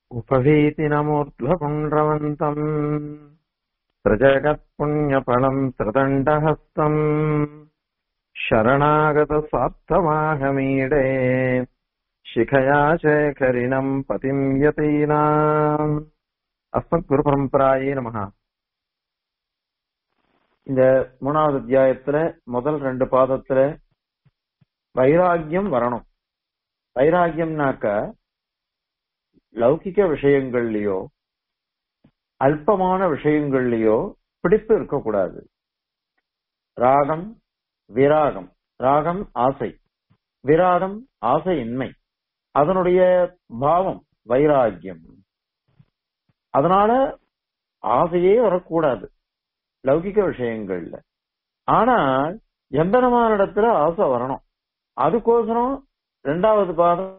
उपवीतिनमूर्ध्वपुण्ड्रवन्तम् सृजगत्पुण्यफलम् त्रिदण्डहस्तम् शरणागतसार्थमाहमीडे शिखया शेखरिणम् पतिम् यतीनाम् அஸ்மத்குருபரம்பராயே நமகா இந்த மூணாவது அத்தியாயத்துல முதல் ரெண்டு பாதத்துல வைராகியம் வரணும் வைராகியம்னாக்க லௌகிக விஷயங்கள்லயோ அல்பமான விஷயங்கள்லயோ பிடிப்பு இருக்கக்கூடாது ராகம் விராகம் ராகம் ஆசை விராகம் ஆசையின்மை அதனுடைய பாவம் வைராகியம் அதனால ஆசையே வரக்கூடாது லௌகிக விஷயங்கள்ல ஆனால் எம்பெருமான இடத்துல ஆசை வரணும் அதுக்கோசரம் ரெண்டாவது பாதம்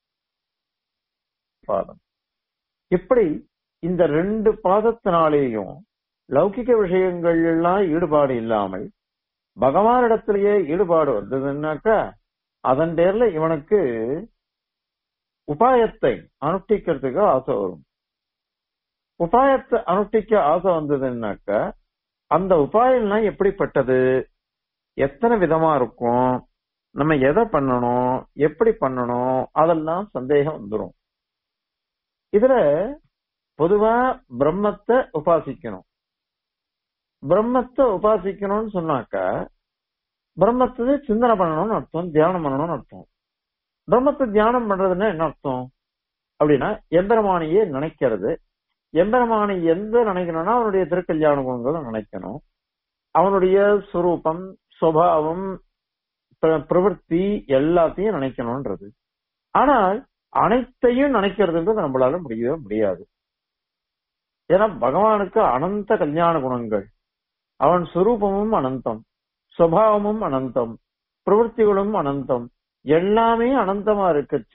பாதம் இப்படி இந்த ரெண்டு பாதத்தினாலேயும் லௌகிக விஷயங்கள் எல்லாம் ஈடுபாடு இல்லாமல் பகவானிடத்திலேயே ஈடுபாடு வந்ததுன்னாக்கா அதன் பேர்ல இவனுக்கு உபாயத்தை அனுஷ்டிக்கிறதுக்கு ஆசை வரும் உபாயத்தை அனுஷ்டிக்க ஆசை வந்ததுன்னாக்க அந்த உபாயம்லாம் எப்படிப்பட்டது எத்தனை விதமா இருக்கும் நம்ம எதை பண்ணணும் எப்படி பண்ணணும் அதெல்லாம் சந்தேகம் வந்துடும் இதுல பொதுவா பிரம்மத்தை உபாசிக்கணும் பிரம்மத்தை உபாசிக்கணும்னு சொன்னாக்க பிரம்மத்தை சிந்தனை பண்ணணும்னு அர்த்தம் தியானம் பண்ணணும்னு அர்த்தம் பிரம்மத்தை தியானம் பண்றதுன்னா என்ன அர்த்தம் அப்படின்னா எந்திரமானியே நினைக்கிறது எம்பெருமானை எந்த நினைக்கணும்னா அவனுடைய திருக்கல்யாண குணங்களை நினைக்கணும் அவனுடைய சுரூபம் சுவாவம் பிரவൃத்தி எல்லாத்தையும் நினைக்கணும்ன்றது ஆனால் அனைத்தையும் நினைக்கிறதுன்றது நம்மளால முடியவே முடியாது ஏன்னா பகவானுக்கு அனந்த கல்யாண குணங்கள் அவன் சுரூபமும் அனந்தம் சுவாவமும் அனந்தம் பிரவൃத்திகளும் அனந்தம் எல்லாமே அனந்தமா இருக்கச்ச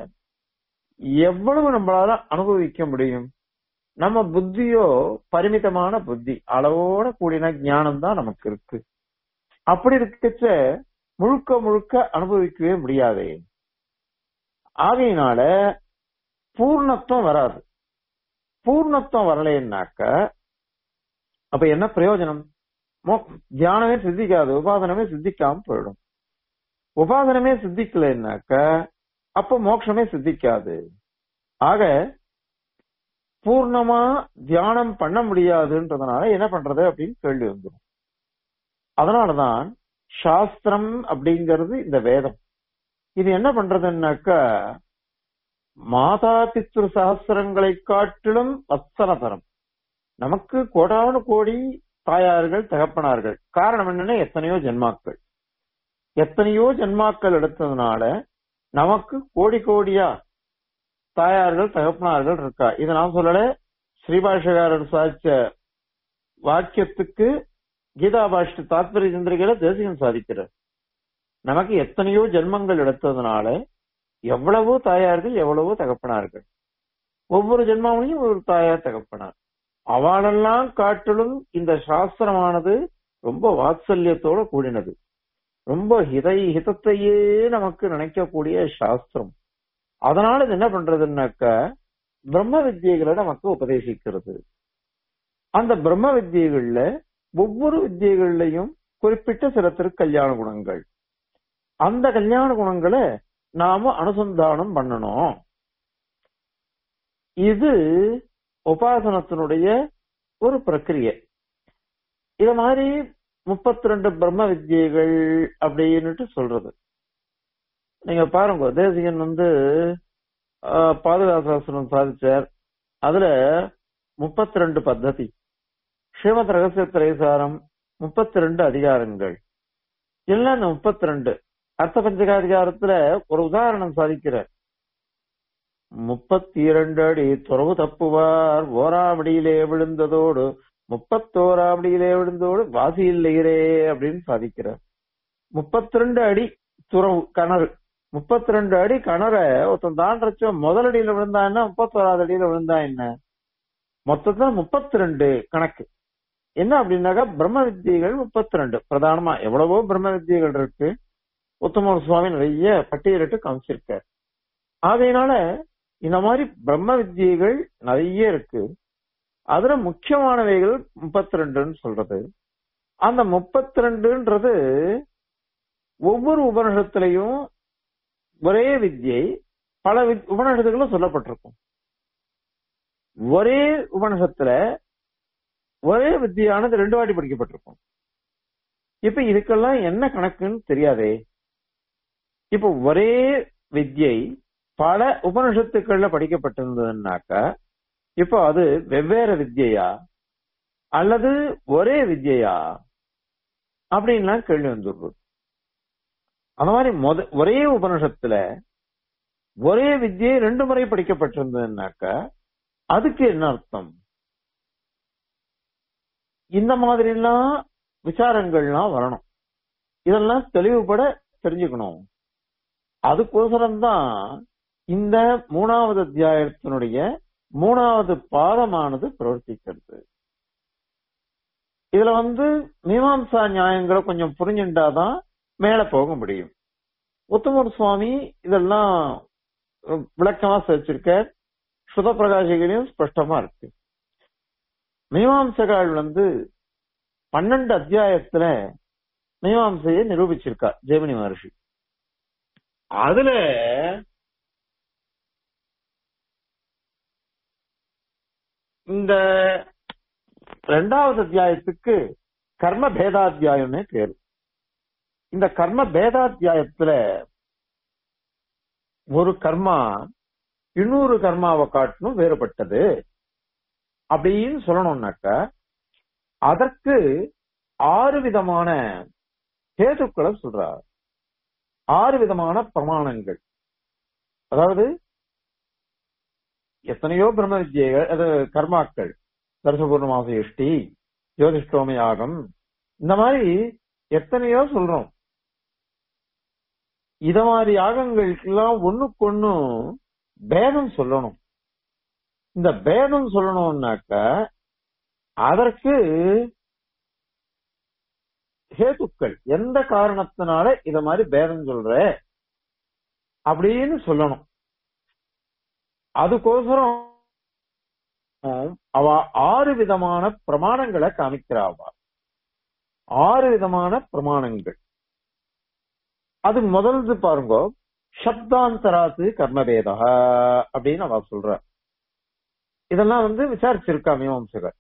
எவ்வளவு நம்மளால அனுபவிக்க முடியும் நம்ம புத்தியோ பரிமிதமான புத்தி அளவோட கூடின ஞானம் தான் நமக்கு இருக்கு அப்படி இருக்கச்ச முழுக்க முழுக்க அனுபவிக்கவே முடியாதே ஆகையினால பூர்ணத்துவம் வராது பூர்ணத்துவம் வரலைன்னாக்க அப்ப என்ன பிரயோஜனம் தியானமே சித்திக்காது உபாசனமே சித்திக்காம போயிடும் உபாசனமே சித்திக்கலைன்னாக்க அப்ப மோட்சமே சித்திக்காது ஆக பூர்ணமா தியானம் பண்ண முடியாதுன்றதுனால என்ன பண்றது அப்படின்னு கேள்வி வந்துடும் அதனாலதான் சாஸ்திரம் அப்படிங்கிறது இந்த வேதம் இது என்ன பண்றதுன்னாக்க மாதா பித்ரு சகசிரங்களை காட்டிலும் வத்சனதரம் நமக்கு கோடானு கோடி தாயார்கள் தகப்பனார்கள் காரணம் என்னன்னா எத்தனையோ ஜென்மாக்கள் எத்தனையோ ஜென்மாக்கள் எடுத்ததுனால நமக்கு கோடி கோடியா தாயார்கள் தகப்பனார்கள் இருக்கா இதை நான் சொல்லல ஸ்ரீபாஷகாரர் சாதிச்ச வாக்கியத்துக்கு கீதா பாஷ்ட தாத்பரிய சந்திரிகையில தேசியம் சாதிக்கிறார் நமக்கு எத்தனையோ ஜென்மங்கள் எடுத்ததுனால எவ்வளவோ தாயார்கள் எவ்வளவோ தகப்பனார்கள் ஒவ்வொரு ஜென்மாவிலையும் ஒரு தாயார் தகப்பனார் அவளெல்லாம் காட்டிலும் இந்த சாஸ்திரமானது ரொம்ப வாத்சல்யத்தோட கூடினது ரொம்ப ஹிதை ஹிதத்தையே நமக்கு நினைக்கக்கூடிய சாஸ்திரம் அதனால இது என்ன பண்றதுன்னாக்க பிரம்ம வித்தியைகளை நமக்கு உபதேசிக்கிறது அந்த பிரம்ம வித்தியைகள்ல ஒவ்வொரு வித்தியைகள்லையும் குறிப்பிட்ட சில திருக்கல்யாண குணங்கள் அந்த கல்யாண குணங்களை நாம அனுசந்தானம் பண்ணணும் இது உபாசனத்தினுடைய ஒரு பிரக்கிரியை இத மாதிரி முப்பத்தி ரெண்டு பிரம்ம வித்தியைகள் அப்படின்னுட்டு சொல்றது நீங்க பாருங்க தேசிகன் வந்து பாதுகாசாசனம் சாதிச்சார் அதுல முப்பத்தி ரெண்டு பத்ததி ஸ்ரீமத் ரகசிய திரைசாரம் முப்பத்தி ரெண்டு அதிகாரங்கள் எல்லாம் இந்த முப்பத்தி ரெண்டு அர்த்த பஞ்சகாதிகாரத்துல ஒரு உதாரணம் சாதிக்கிறார் முப்பத்தி இரண்டு அடி துறவு தப்புவார் ஓராமடியிலே விழுந்ததோடு முப்பத்தோராமடியிலே விழுந்தோடு வாசி இல்லையரே அப்படின்னு சாதிக்கிறார் முப்பத்தி ரெண்டு அடி துறவு கணறு முப்பத்தி ரெண்டு அடி கணர ஒருத்தன் தாண்டச்ச முதல் அடியில விழுந்தா என்ன முப்பத்தோராது அடியில விழுந்தா என்ன மொத்தத்துல முப்பத்தி ரெண்டு கணக்கு என்ன அப்படின்னாக்கா பிரம்ம வித்தியைகள் முப்பத்தி ரெண்டு பிரதானமா எவ்வளவோ பிரம்ம வித்தியைகள் இருக்கு உத்தம சுவாமி நிறைய பட்டியலிட்டு காமிச்சிருக்கார் ஆகையினால இந்த மாதிரி பிரம்ம வித்தியைகள் நிறைய இருக்கு அதுல முக்கியமானவைகள் முப்பத்தி ரெண்டுன்னு சொல்றது அந்த முப்பத்தி ரெண்டுன்றது ஒவ்வொரு உபனிஷத்துலையும் ஒரே வித்யை பல வித்- உபனிஷத்துகளும் சொல்லப்பட்டிருக்கும் ஒரே உபனிஷத்துல ஒரே வித்தியானது ரெண்டு வாட்டி படிக்கப்பட்டிருக்கும் இப்ப இதுக்கெல்லாம் என்ன கணக்குன்னு தெரியாதே இப்ப ஒரே வித்யை பல உபனிஷத்துக்கள்ல படிக்கப்பட்டிருந்ததுன்னாக்கா இப்போ அது வெவ்வேறு வித்யையா அல்லது ஒரே வித்யையா அப்படின்லாம் கேள்வி வந்துடுறது அந்த மாதிரி முத ஒரே உபனிஷத்துல ஒரே வித்யை ரெண்டு முறை படிக்கப்பட்டிருந்ததுன்னாக்கா அதுக்கு என்ன அர்த்தம் இந்த மாதிரி எல்லாம் விசாரங்கள்லாம் வரணும் இதெல்லாம் தெளிவுபட தெரிஞ்சுக்கணும் அதுக்கோசரம் தான் இந்த மூணாவது அத்தியாயத்தினுடைய மூணாவது பாதமானது பிரவர்த்திக்கிறது இதுல வந்து மீமாம்சா நியாயங்களை கொஞ்சம் புரிஞ்சுட்டாதான் மேல போக முடியும் உத்தமர் சுவாமி இதெல்லாம் அஹ், விளக்கமா வச்சிருக்க சுத பிரகாசிகளையும் ஸ்பஷ்டமா இருக்கு மீமாம்சகால் வந்து பன்னெண்டு அத்தியாயத்துல மீமாம்சையை நிரூபிச்சிருக்கா ஜெமினி மகர்ஷி அதுல இந்த ரெண்டாவது அத்தியாயத்துக்கு கர்ம பேதாத்தியாயம்னு பேரு இந்த கர்ம பேதாத்தியாயத்துல ஒரு கர்மா இன்னொரு கர்மாவை காட்டிலும் வேறுபட்டது அப்படின்னு சொல்லணும்னாக்க அதற்கு ஆறு விதமான ஹேதுக்களை சொல்றார் ஆறு விதமான பிரமாணங்கள் அதாவது எத்தனையோ பிரம்ம வித்யைகள் அது கர்மாக்கள் தர்சபூர்ணமாச இஷ்டி ஜோதிஷ்டோம யாகம் இந்த மாதிரி எத்தனையோ சொல்றோம் இத மாதிரி யாகங்களுக்கெல்லாம் ஒண்ணுக்கு ஒண்ணு பேதம் சொல்லணும் இந்த பேதம் சொல்லணும்னாக்க அதற்கு ஹேதுக்கள் எந்த காரணத்தினால இத மாதிரி பேதம் சொல்ற அப்படின்னு சொல்லணும் அதுக்கோசரம் அவ ஆறு விதமான பிரமாணங்களை காமிக்கிறாவா ஆறு விதமான பிரமாணங்கள் அது முதல்து பாருங்க சப்தாந்தராத்து கர்மபேதா அப்படின்னு அவ சொல்ற இதெல்லாம் வந்து விசாரிச்சிருக்கா மீமாம்சகர்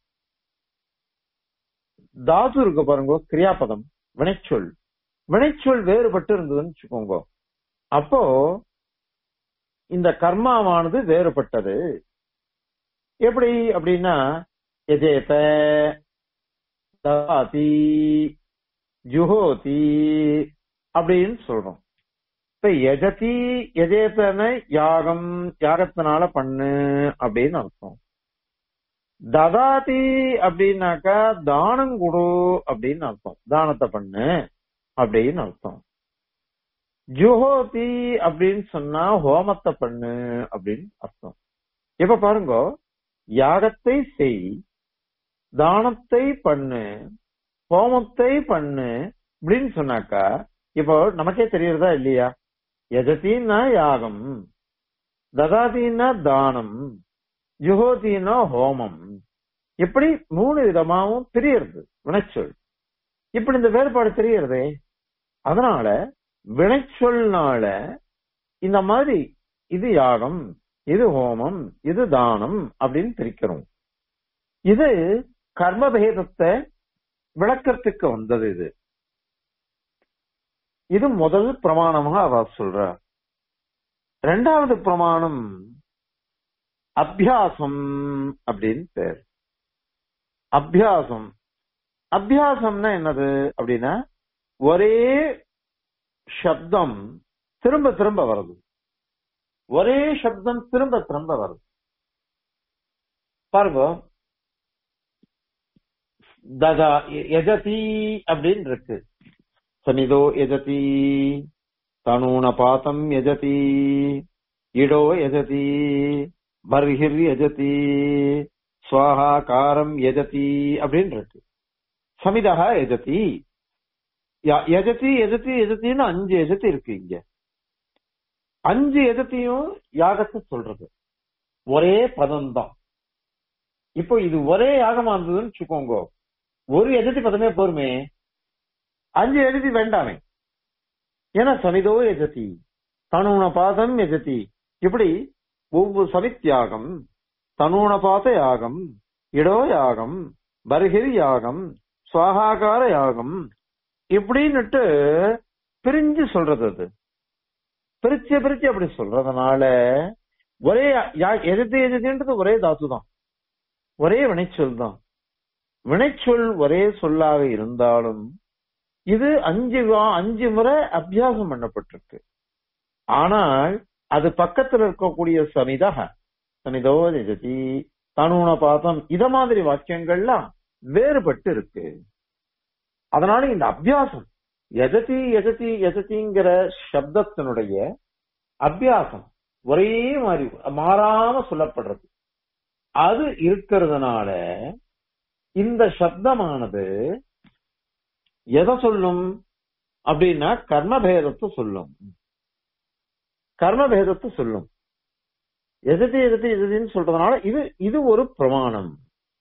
தாது இருக்கு பாருங்க கிரியாபதம் வினைச்சொல் வினைச்சொல் வேறுபட்டு இருந்ததுன்னு வச்சுக்கோங்க அப்போ இந்த கர்மாவானது வேறுபட்டது எப்படி அப்படின்னா எஜேத ததாதி ஜுஹோதி அப்படின்னு சொல்றோம் இப்ப எஜதி எஜேத்தன யாகம் யாகத்தினால பண்ணு அப்படின்னு அர்த்தம் ததாதி அப்படின்னாக்கா தானம் கொடு அப்படின்னு அர்த்தம் தானத்தை பண்ணு அப்படின்னு அர்த்தம் ஜுஹோதி அப்படின்னு சொன்னா ஹோமத்தை பண்ணு அப்படின்னு அர்த்தம் இப்ப பாருங்க யாகத்தை செய் தானத்தை பண்ணு ஹோமத்தை பண்ணு அப்படின்னு சொன்னாக்கா இப்போ நமக்கே தெரியறதா இல்லையா எஜத்தின்னா யாகம் ததாதின்னா தானம் ஜுஹோதினா ஹோமம் இப்படி மூணு விதமாவும் தெரியறது வினைச்சொல் இப்படி இந்த வேறுபாடு தெரியறதே அதனால வினைச்சொல்னால இந்த மாதிரி இது யாகம் இது ஹோமம் இது தானம் அப்படின்னு பிரிக்கிறோம் இது கர்மபேதத்தை விளக்கத்துக்கு வந்தது இது இது முதல் பிரமாணமாக அவ சொல்ற ரெண்டாவது பிரமாணம் அபியாசம் அப்படின்னு பேர் அபியாசம் அபியாசம்னா என்னது அப்படின்னா ஒரே சப்தம் திரும்ப திரும்ப வருது ஒரே சப்தம் திரும்ப திரும்ப வருது பாருங்க ததா எஜதி அப்படின்னு இருக்கு சனிதோ எஜதி தனூன பாத்தம் எஜதி இடோ எஜதி பர்ஹிர் எஜதி ஸ்வாஹா காரம் எஜதி அப்படின்னு இருக்கு சமிதா எஜதி ய- எஜதி எஜதி எஜத்தின்னு அஞ்சு எஜத்தி இருக்கு இங்க அஞ்சு எஜத்தியும் யாகத்தை சொல்றது ஒரே பதம் தான் இப்போ இது ஒரே யாகமா இருந்ததுன்னு வச்சுக்கோங்க ஒரு எதிர்த்தி பதமே போருமே அஞ்சு எழுதி வேண்டாமே ஏன்னா சமிதோ எஜதி தனுண பாதம் எஜதி இப்படி ஒவ்வொரு சமித்யாகம் தனுண பாத யாகம் இடோ யாகம் பர்ஹிர் யாகம் சுவாகாகார யாகம் இப்படின்னுட்டு பிரிஞ்சு சொல்றது அது பிரிச்சு பிரிச்சு அப்படி சொல்றதுனால ஒரே யா- எதிர்த்து எதிர்த்துன்றது ஒரே தாத்து தான் ஒரே வினைச்சொல் தான் வினைச்சொல் ஒரே சொல்லாக இருந்தாலும் இது அஞ்சு வா- அஞ்சு முறை அபியாசம் பண்ணப்பட்டிருக்கு ஆனால் அது பக்கத்துல இருக்கக்கூடிய சமிதா சமிதோ நிஜதி தனுண பாதம் இத மாதிரி வாக்கியங்கள்லாம் வேறுபட்டு இருக்கு அதனால இந்த அபியாசம் எஜதி எஜதி எஜதிங்கிற சப்தத்தினுடைய அபியாசம் ஒரே மாதிரி மாறாம சொல்லப்படுறது அது இருக்கிறதுனால இந்த சப்தமானது எதை சொல்லும் அப்படின்னா கர்மபேதத்தை சொல்லும் கர்மபேதத்தை சொல்லும் எதிர்த்து எதிர்த்து எதிர்த்துன்னு சொல்றதுனால இது இது ஒரு பிரமாணம்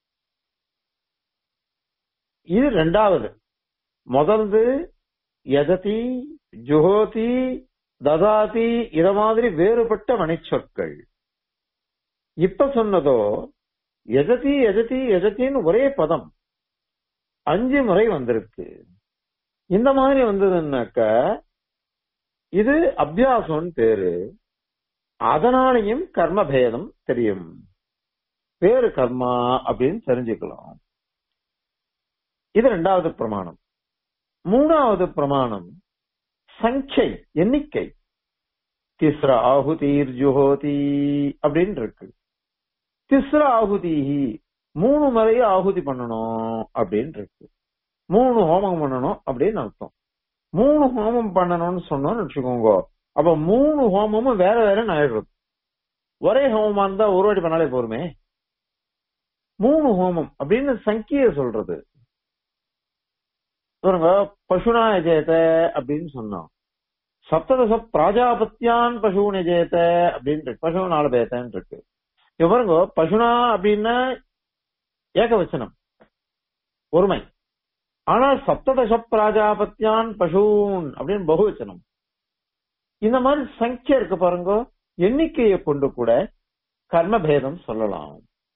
இது ரெண்டாவது முதல்து எததி ஜுஹோதி ததாதி இத மாதிரி வேறுபட்ட மனைச்சொற்கள் இப்ப சொன்னதோ எததி எததி எதத்தின்னு ஒரே பதம் அஞ்சு முறை வந்திருக்கு இந்த மாதிரி வந்ததுன்னாக்க இது அபியாசம்னு பேரு அதனாலையும் கர்மபேதம் தெரியும் வேறு கர்மா அப்படின்னு தெரிஞ்சுக்கலாம் இது ரெண்டாவது பிரமாணம் மூணாவது பிரமாணம் சங்கை எண்ணிக்கை திஸ்ர ஆகுதீர் ஜுஹோதி அப்படின்னு இருக்கு திஸ்ர ஆகுதி மூணு முறை ஆகுதி பண்ணணும் அப்படின்னு இருக்கு மூணு ஹோமம் பண்ணணும் அப்படின்னு அர்த்தம் மூணு ஹோமம் பண்ணணும்னு சொன்னோம்னு வச்சுக்கோங்க அப்ப மூணு ஹோமமும் வேற வேற ஆயிடுறது ஒரே ஹோமமா இருந்தா ஒரு வாட்டி பண்ணாலே போருமே மூணு ஹோமம் அப்படின்னு சங்கிய சொல்றது பாருங்க பசுனா எஜேத அப்படின்னு சொன்னோம் சப்ததச பிராஜாபத்தியான் பசு நிஜேத அப்படின்னு இருக்கு பசு நாலு பேத்தன்னு இருக்கு இப்ப பாருங்க பசுனா அப்படின்னா ஏகவச்சனம் ஒருமை ஆனால் சப்ததச பிராஜாபத்தியான் பசூன் அப்படின்னு பகுவச்சனம் இந்த மாதிரி சங்கியா இருக்கு பாருங்க எண்ணிக்கையை கொண்டு கூட கர்மபேதம் சொல்லலாம்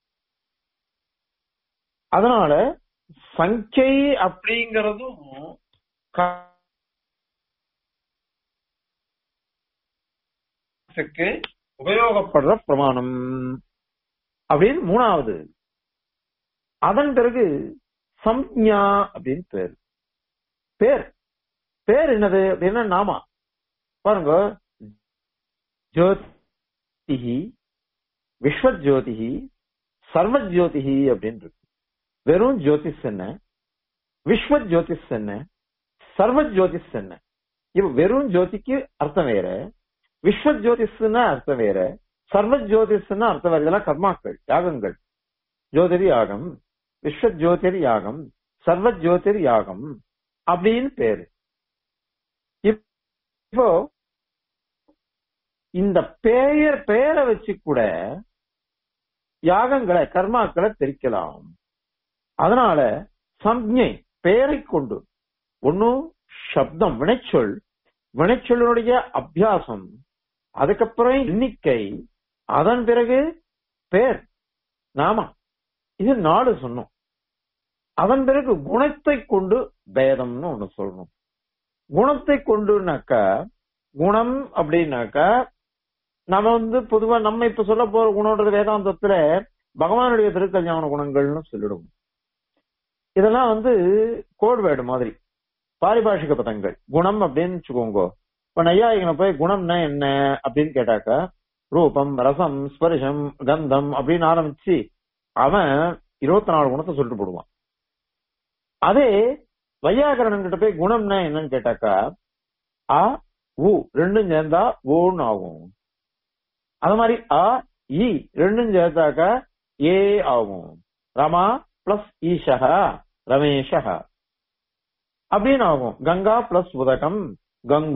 அதனால சங்கை அப்படிங்கறதும் க்கு உபயோகப்படுற பிரமாணம் அப்படின்னு மூணாவது அதன் பிறகு சம்ஞா அப்படின்னு பேர் பேர் பேர் என்னது அப்படின்னா நாமா பாருங்க ஜோதிஹி விஸ்வஜோதிஹி சர்வஜோதிஹி அப்படின்னு இருக்கு வெறும் ஜோதிஷ் என்ன விஸ்வ ஜோதிஷ் என்ன சர்வ ஜோதிஷ் என்ன இப்ப வெறும் ஜோதிக்கு அர்த்தம் வேற விஸ்வ ஜோதிஷ்னா அர்த்தம் வேற சர்வ ஜோதிஷ்னா அர்த்தம் வேற இதெல்லாம் கர்மாக்கள் யாகங்கள் ஜோதிரி யாகம் விஸ்வ ஜோதிர் யாகம் சர்வ ஜோதிர் யாகம் அப்படின்னு பேரு இப்போ இந்த பெயர் பெயரை வச்சு கூட யாகங்களை கர்மாக்களை தெரிக்கலாம் அதனால சம்ஞை பெயரை கொண்டு ஒன்னும் சப்தம் வினைச்சொல் வினைச்சொல்லுடைய அபியாசம் அதுக்கப்புறம் எண்ணிக்கை அதன் பிறகு பேர் நாம இது நாலு சொன்னோம் அதன் பிறகு குணத்தை கொண்டு பேதம்னு ஒண்ணு சொல்லணும் குணத்தை கொண்டுனாக்கா குணம் அப்படின்னாக்கா நம்ம வந்து பொதுவா நம்ம இப்ப சொல்ல போற குணம்ன்றது வேதாந்தத்துல பகவானுடைய திருக்கல்யாண குணங்கள்னு சொல்லிடுவோம் இதெல்லாம் வந்து கோட் வேர்டு மாதிரி பாரிபாஷிக பதங்கள் குணம் அப்படின்னு வச்சுக்கோங்க இப்ப நையாயிகனை போய் குணம்னா என்ன அப்படின்னு கேட்டாக்கா ரூபம் ரசம் ஸ்பரிசம் கந்தம் அப்படின்னு ஆரம்பிச்சு அவன் இருபத்தி நாலு குணத்தை சொல்லிட்டு போடுவான் அதே வையாகரணன் கிட்ட போய் குணம்னா என்னன்னு கேட்டாக்கா அ உ ரெண்டும் சேர்ந்தா ஓன்னு ஆகும் அது மாதிரி அ இ ரெண்டும் சேர்த்தாக்கா ஏ ஆகும் ரமா பிளஸ் ஈஷா ரமேஷா அப்படின்னு ஆகும் கங்கா பிளஸ் உதகம்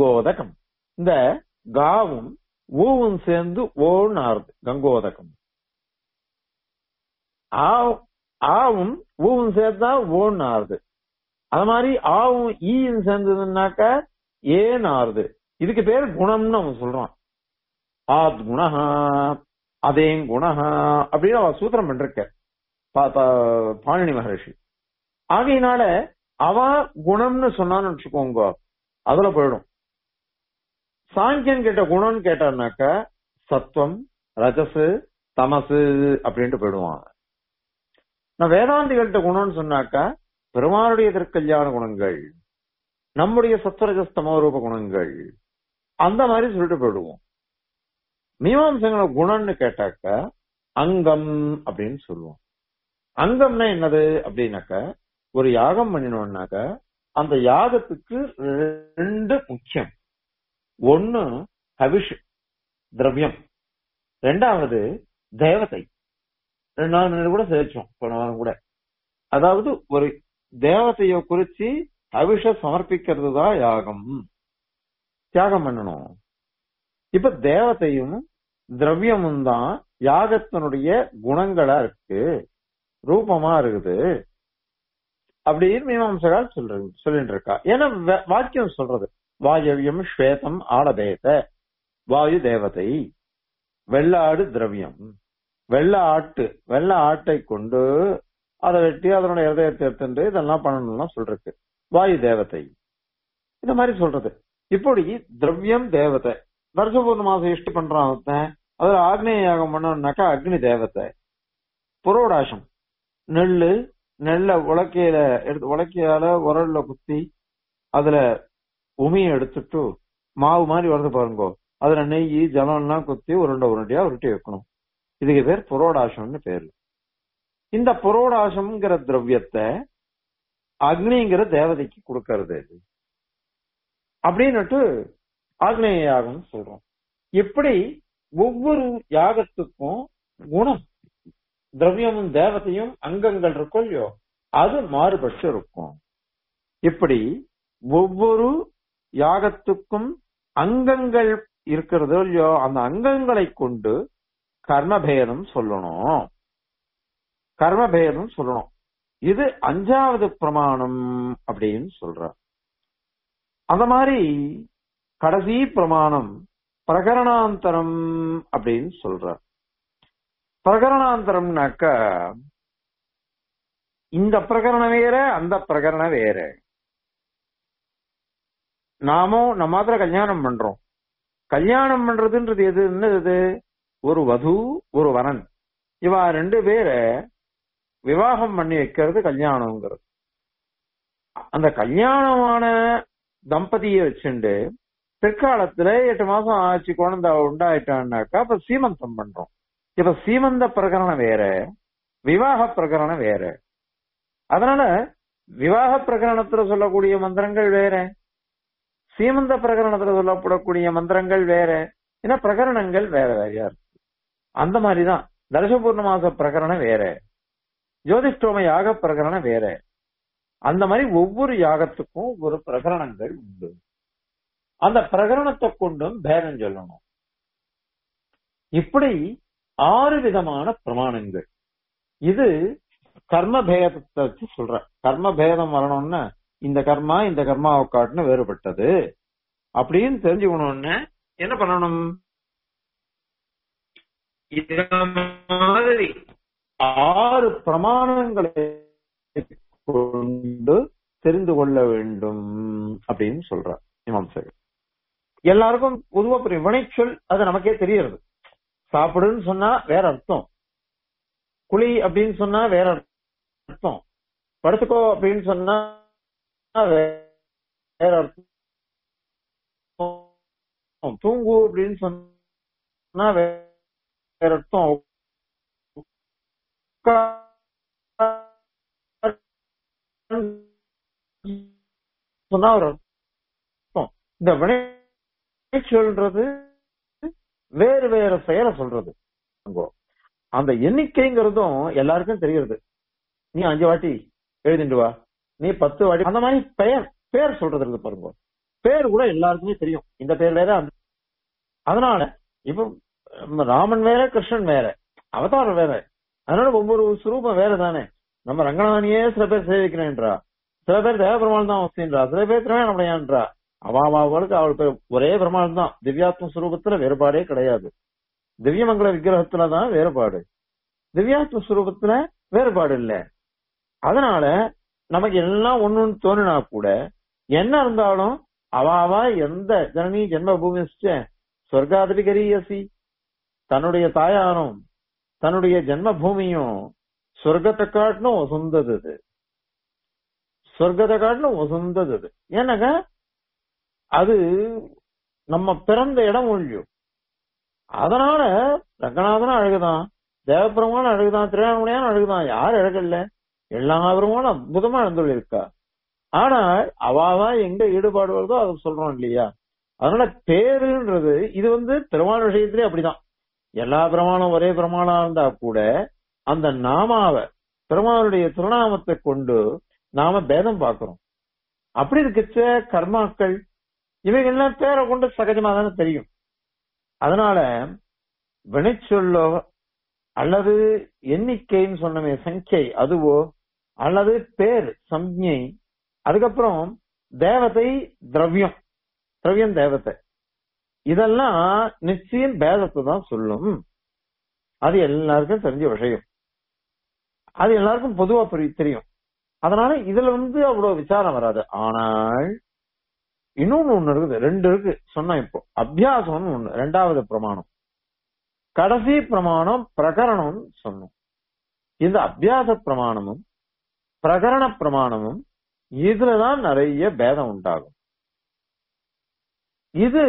கங்கோதகம் இந்த காவும் ஊவும் சேர்ந்து ஓன்னு ஆறுது கங்கோதகம் ஆ ஆவும் ஊவும் சேர்த்தா ஓன்னு ஆறுது அது மாதிரி ஆவும் ஈயும் சேர்ந்ததுன்னாக்க ஏன்னு ஆறுது இதுக்கு பேர் குணம்னு அவன் சொல்றான் ஆத் குணஹா அதேங் குணஹா அப்படின்னு அவன் சூத்திரம் பண்ணிருக்க பா- பா- பாணினி மகரிஷி ஆகையினால அவ குணம்னு சொன்னான்னு வச்சுக்கோங்க அதுல போயிடும் சாங்கியன் கேட்ட குணம்னு கேட்டான்னாக்க சத்துவம் ரஜசு தமசு அப்படின்ட்டு போயிடுவான் நான் வேதாந்திகள்கிட்ட குணம்னு சொன்னாக்கா பெருமானுடைய திருக்கல்யாண குணங்கள் நம்முடைய சத்வரஜஸ்தமோ ரூப குணங்கள் அந்த மாதிரி சொல்லிட்டு போயிடுவோம் மீமாம்சங்கள குணம்னு கேட்டாக்க அங்கம் அப்படின்னு சொல்லுவோம் அங்கம்னா என்னது அப்படின்னாக்க ஒரு யாகம் பண்ணினோம்னாக்க அந்த யாகத்துக்கு ரெண்டு முக்கியம் ஒண்ணு ஹவிஷ் திரவியம் ரெண்டாவது தேவதை ரெண்டாவது கூட சேர்ச்சோம் போன வாரம் கூட அதாவது ஒரு தேவதைய குறிச்சு அவிஷ சமர்ப்பிக்கிறது தான் யாகம் தியாகம் பண்ணணும் இப்ப தேவதையும் திரவியமும் தான் யாகத்தினுடைய குணங்களா இருக்கு ரூபமா இருக்குது அப்படின்னு மீமாம்சகால் சொல்றது சொல்லிட்டு இருக்கா ஏன்னா வா- வாக்கியம் சொல்றது வாயவியம் ஸ்வேதம் ஆலபேத வாயு தேவதை வெள்ளாடு திரவியம் வெள்ள ஆட்டு வெள்ள ஆட்டை கொண்டு அதை வெட்டி அதனுடைய இருதயத்தை எடுத்துட்டு இதெல்லாம் பண்ணணும்லாம் சொல்றது வாயு தேவதை இந்த மாதிரி சொல்றது இப்படி திரவியம் தேவதை வருஷபூர்ண மாசம் இஷ்ட பண்றான் ஒருத்தன் அதுல ஆக்னேய யாகம் பண்ணோம்னாக்கா அக்னி தேவதை புரோடாசம் நெல்லு நெல்ல உலக்கையில எடுத்து உலக்கையால உரல்ல குத்தி அதுல உமியை எடுத்துட்டு மாவு மாதிரி வருது பாருங்க அதுல நெய் ஜலம் எல்லாம் குத்தி உருண்டை உருண்டையா உருட்டி வைக்கணும் இதுக்கு பேர் புரோடாசம்னு பேரு இந்த புரோடாசம்ங்கிற திரவியத்தை அக்னிங்கிற தேவதைக்கு கொடுக்கறது அப்படின்னுட்டு ஆக்னேய யாகம் சொல்றோம் இப்படி ஒவ்வொரு யாகத்துக்கும் குணம் திரவியமும் தேவதையும் அங்கங்கள் இருக்கும் இல்லையோ அது மாறுபட்டு இருக்கும் இப்படி ஒவ்வொரு யாகத்துக்கும் அங்கங்கள் இருக்கிறதோ இல்லையோ அந்த அங்கங்களை கொண்டு கர்மபேதம் சொல்லணும் கர்மபேதம் சொல்லணும் இது அஞ்சாவது பிரமாணம் அப்படின்னு சொல்ற அந்த மாதிரி கடைசி பிரமாணம் பிரகரணாந்தரம் அப்படின்னு சொல்ற பிரகரணாந்தரம்னாக்க இந்த பிரகரணம் வேற அந்த பிரகரணம் வேற நாமும் நம்ம மாத்திர கல்யாணம் பண்றோம் கல்யாணம் பண்றதுன்றது எது என்னது ஒரு வது ஒரு வரன் இவா ரெண்டு பேரை விவாகம் பண்ணி வைக்கிறது கல்யாணம்ங்கிறது அந்த கல்யாணமான தம்பதியை வச்சுண்டு பிற்காலத்துல எட்டு மாசம் ஆச்சு குழந்தை உண்டாயிட்டான்னாக்கா அப்ப சீமந்தம் பண்றோம் இப்ப சீமந்த பிரகரணம் வேற விவாக பிரகரணம் வேற அதனால விவாக பிரகரணத்துல சொல்லக்கூடிய மந்திரங்கள் வேற சீமந்த பிரகரணத்துல சொல்லப்படக்கூடிய மந்திரங்கள் வேற ஏன்னா பிரகரணங்கள் வேற வேறையா இருக்கு அந்த மாதிரிதான் தர்சபூர்ண மாச பிரகரணம் வேற ஜோதிஷ்டோம யாக பிரகரணம் வேற அந்த மாதிரி ஒவ்வொரு யாகத்துக்கும் ஒரு பிரகரணங்கள் உண்டு அந்த பிரகரணத்தை கொண்டும் பேதம் சொல்லணும் இப்படி ஆறு விதமான பிரமாணங்கள் இது கர்ம பேதத்தை வச்சு சொல்ற கர்ம பேதம் வரணும்னா இந்த கர்மா இந்த கர்மாவை காட்டுன்னு வேறுபட்டது அப்படின்னு தெரிஞ்சுக்கணும்னு என்ன பண்ணணும் இத மாதிரி ஆறு பிரமாணங்களை கொண்டு தெரிந்து கொள்ள வேண்டும் அப்படின்னு சொல்றார் இமாம்சகர் எல்லாருக்கும் பொதுவா புரியும் வினைச்சொல் அது நமக்கே தெரியறது சாப்பிடுன்னு சொன்னா வேற அர்த்தம் குழி அப்படின்னு சொன்னா வேற அர்த்தம் படுத்துக்கோ அப்படின்னு சொன்னா வேற அர்த்தம் தூங்கு அப்படின்னு சொன்னா வேற அர்த்தம் சொன்னா ஒரு அர்த்தம் இந்த வினை சொல்றது வேறு வேற செயலை சொல்றது அந்த எண்ணிக்கைங்கிறதும் எல்லாருக்கும் தெரியுது நீ அஞ்சு வாட்டி எழுதிட்டு வா நீ பத்து வாட்டி அந்த மாதிரி பெயர் பேர் சொல்றது இருக்கு பாருங்க பேர் கூட எல்லாருக்குமே தெரியும் இந்த பேர் வேற அந்த அதனால இப்ப ராமன் வேற கிருஷ்ணன் வேற அவதாரம் வேற அதனால ஒவ்வொரு சுரூபம் வேற தானே நம்ம ரங்கநாதனையே சில பேர் சேவிக்கிறேன்றா சில பேர் தேவபெருமாள் தான் வசதின்றா சில பேர் திருவேணப்படையான்றா அவாவாவுக்கு அவளுக்கு ஒரே பெருமாள் தான் திவ்யாத்ம சுரூபத்துல வேறுபாடே கிடையாது திவ்யமங்கல விக்கிரகத்துல தான் வேறுபாடு திவ்யாத்ம சுரூபத்துல வேறுபாடு இல்ல அதனால நமக்கு எல்லாம் ஒண்ணுன்னு தோணுனா கூட என்ன இருந்தாலும் அவாவா எந்த ஜனனி ஜென்ம பூமி சொர்க்காதிபகரியசி தன்னுடைய தாயாரும் தன்னுடைய ஜென்ம பூமியும் சொர்க்கத்தை காட்டிலும் உசந்தது இது சொர்க்கத்தை காட்டிலும் உசந்தது இது ஏன்னாக்க அது நம்ம பிறந்த இடம் ஒழியும் அதனால ரங்கநாதனும் அழகுதான் தேவபெருமானும் அழகுதான் திருவண்ணாமலையான அழகுதான் யார் அழகல்ல எல்லா பெருமானும் அற்புதமா இருந்துள்ளிருக்கா ஆனா அவாவா எங்க ஈடுபாடு வருதோ அதை சொல்றோம் இல்லையா அதனால பேருன்றது இது வந்து பெருமான விஷயத்திலே அப்படிதான் எல்லா பிரமாணம் ஒரே பிரமாணம் இருந்தா கூட அந்த நாமாவ பெருமானுடைய திருநாமத்தை கொண்டு நாம பேதம் பார்க்கிறோம் அப்படி இருக்கச்ச கர்மாக்கள் இவைகள்லாம் பேரை கொண்டு சகஜமா தானே தெரியும் அதனால வினைச்சொல்லோ அல்லது எண்ணிக்கைன்னு சொன்னமே சங்கை அதுவோ அல்லது பேர் சம்ஞை அதுக்கப்புறம் தேவதை திரவியம் திரவியம் தேவத்தை இதெல்லாம் நிச்சயம் பேதத்தை தான் சொல்லும் அது எல்லாருக்கும் தெரிஞ்ச விஷயம் அது எல்லாருக்கும் பொதுவா தெரியும் அதனால இதுல வந்து அவ்வளவு விசாரம் வராது ஆனால் இன்னொன்னு ஒண்ணு இருக்குது ரெண்டு இருக்கு சொன்னா இப்போ அபியாசம்னு ஒண்ணு ரெண்டாவது பிரமாணம் கடைசி பிரமாணம் பிரகரணம் சொன்னோம் இந்த அபியாச பிரமாணமும் பிரகரண பிரமாணமும் இதுலதான் நிறைய பேதம் உண்டாகும் இது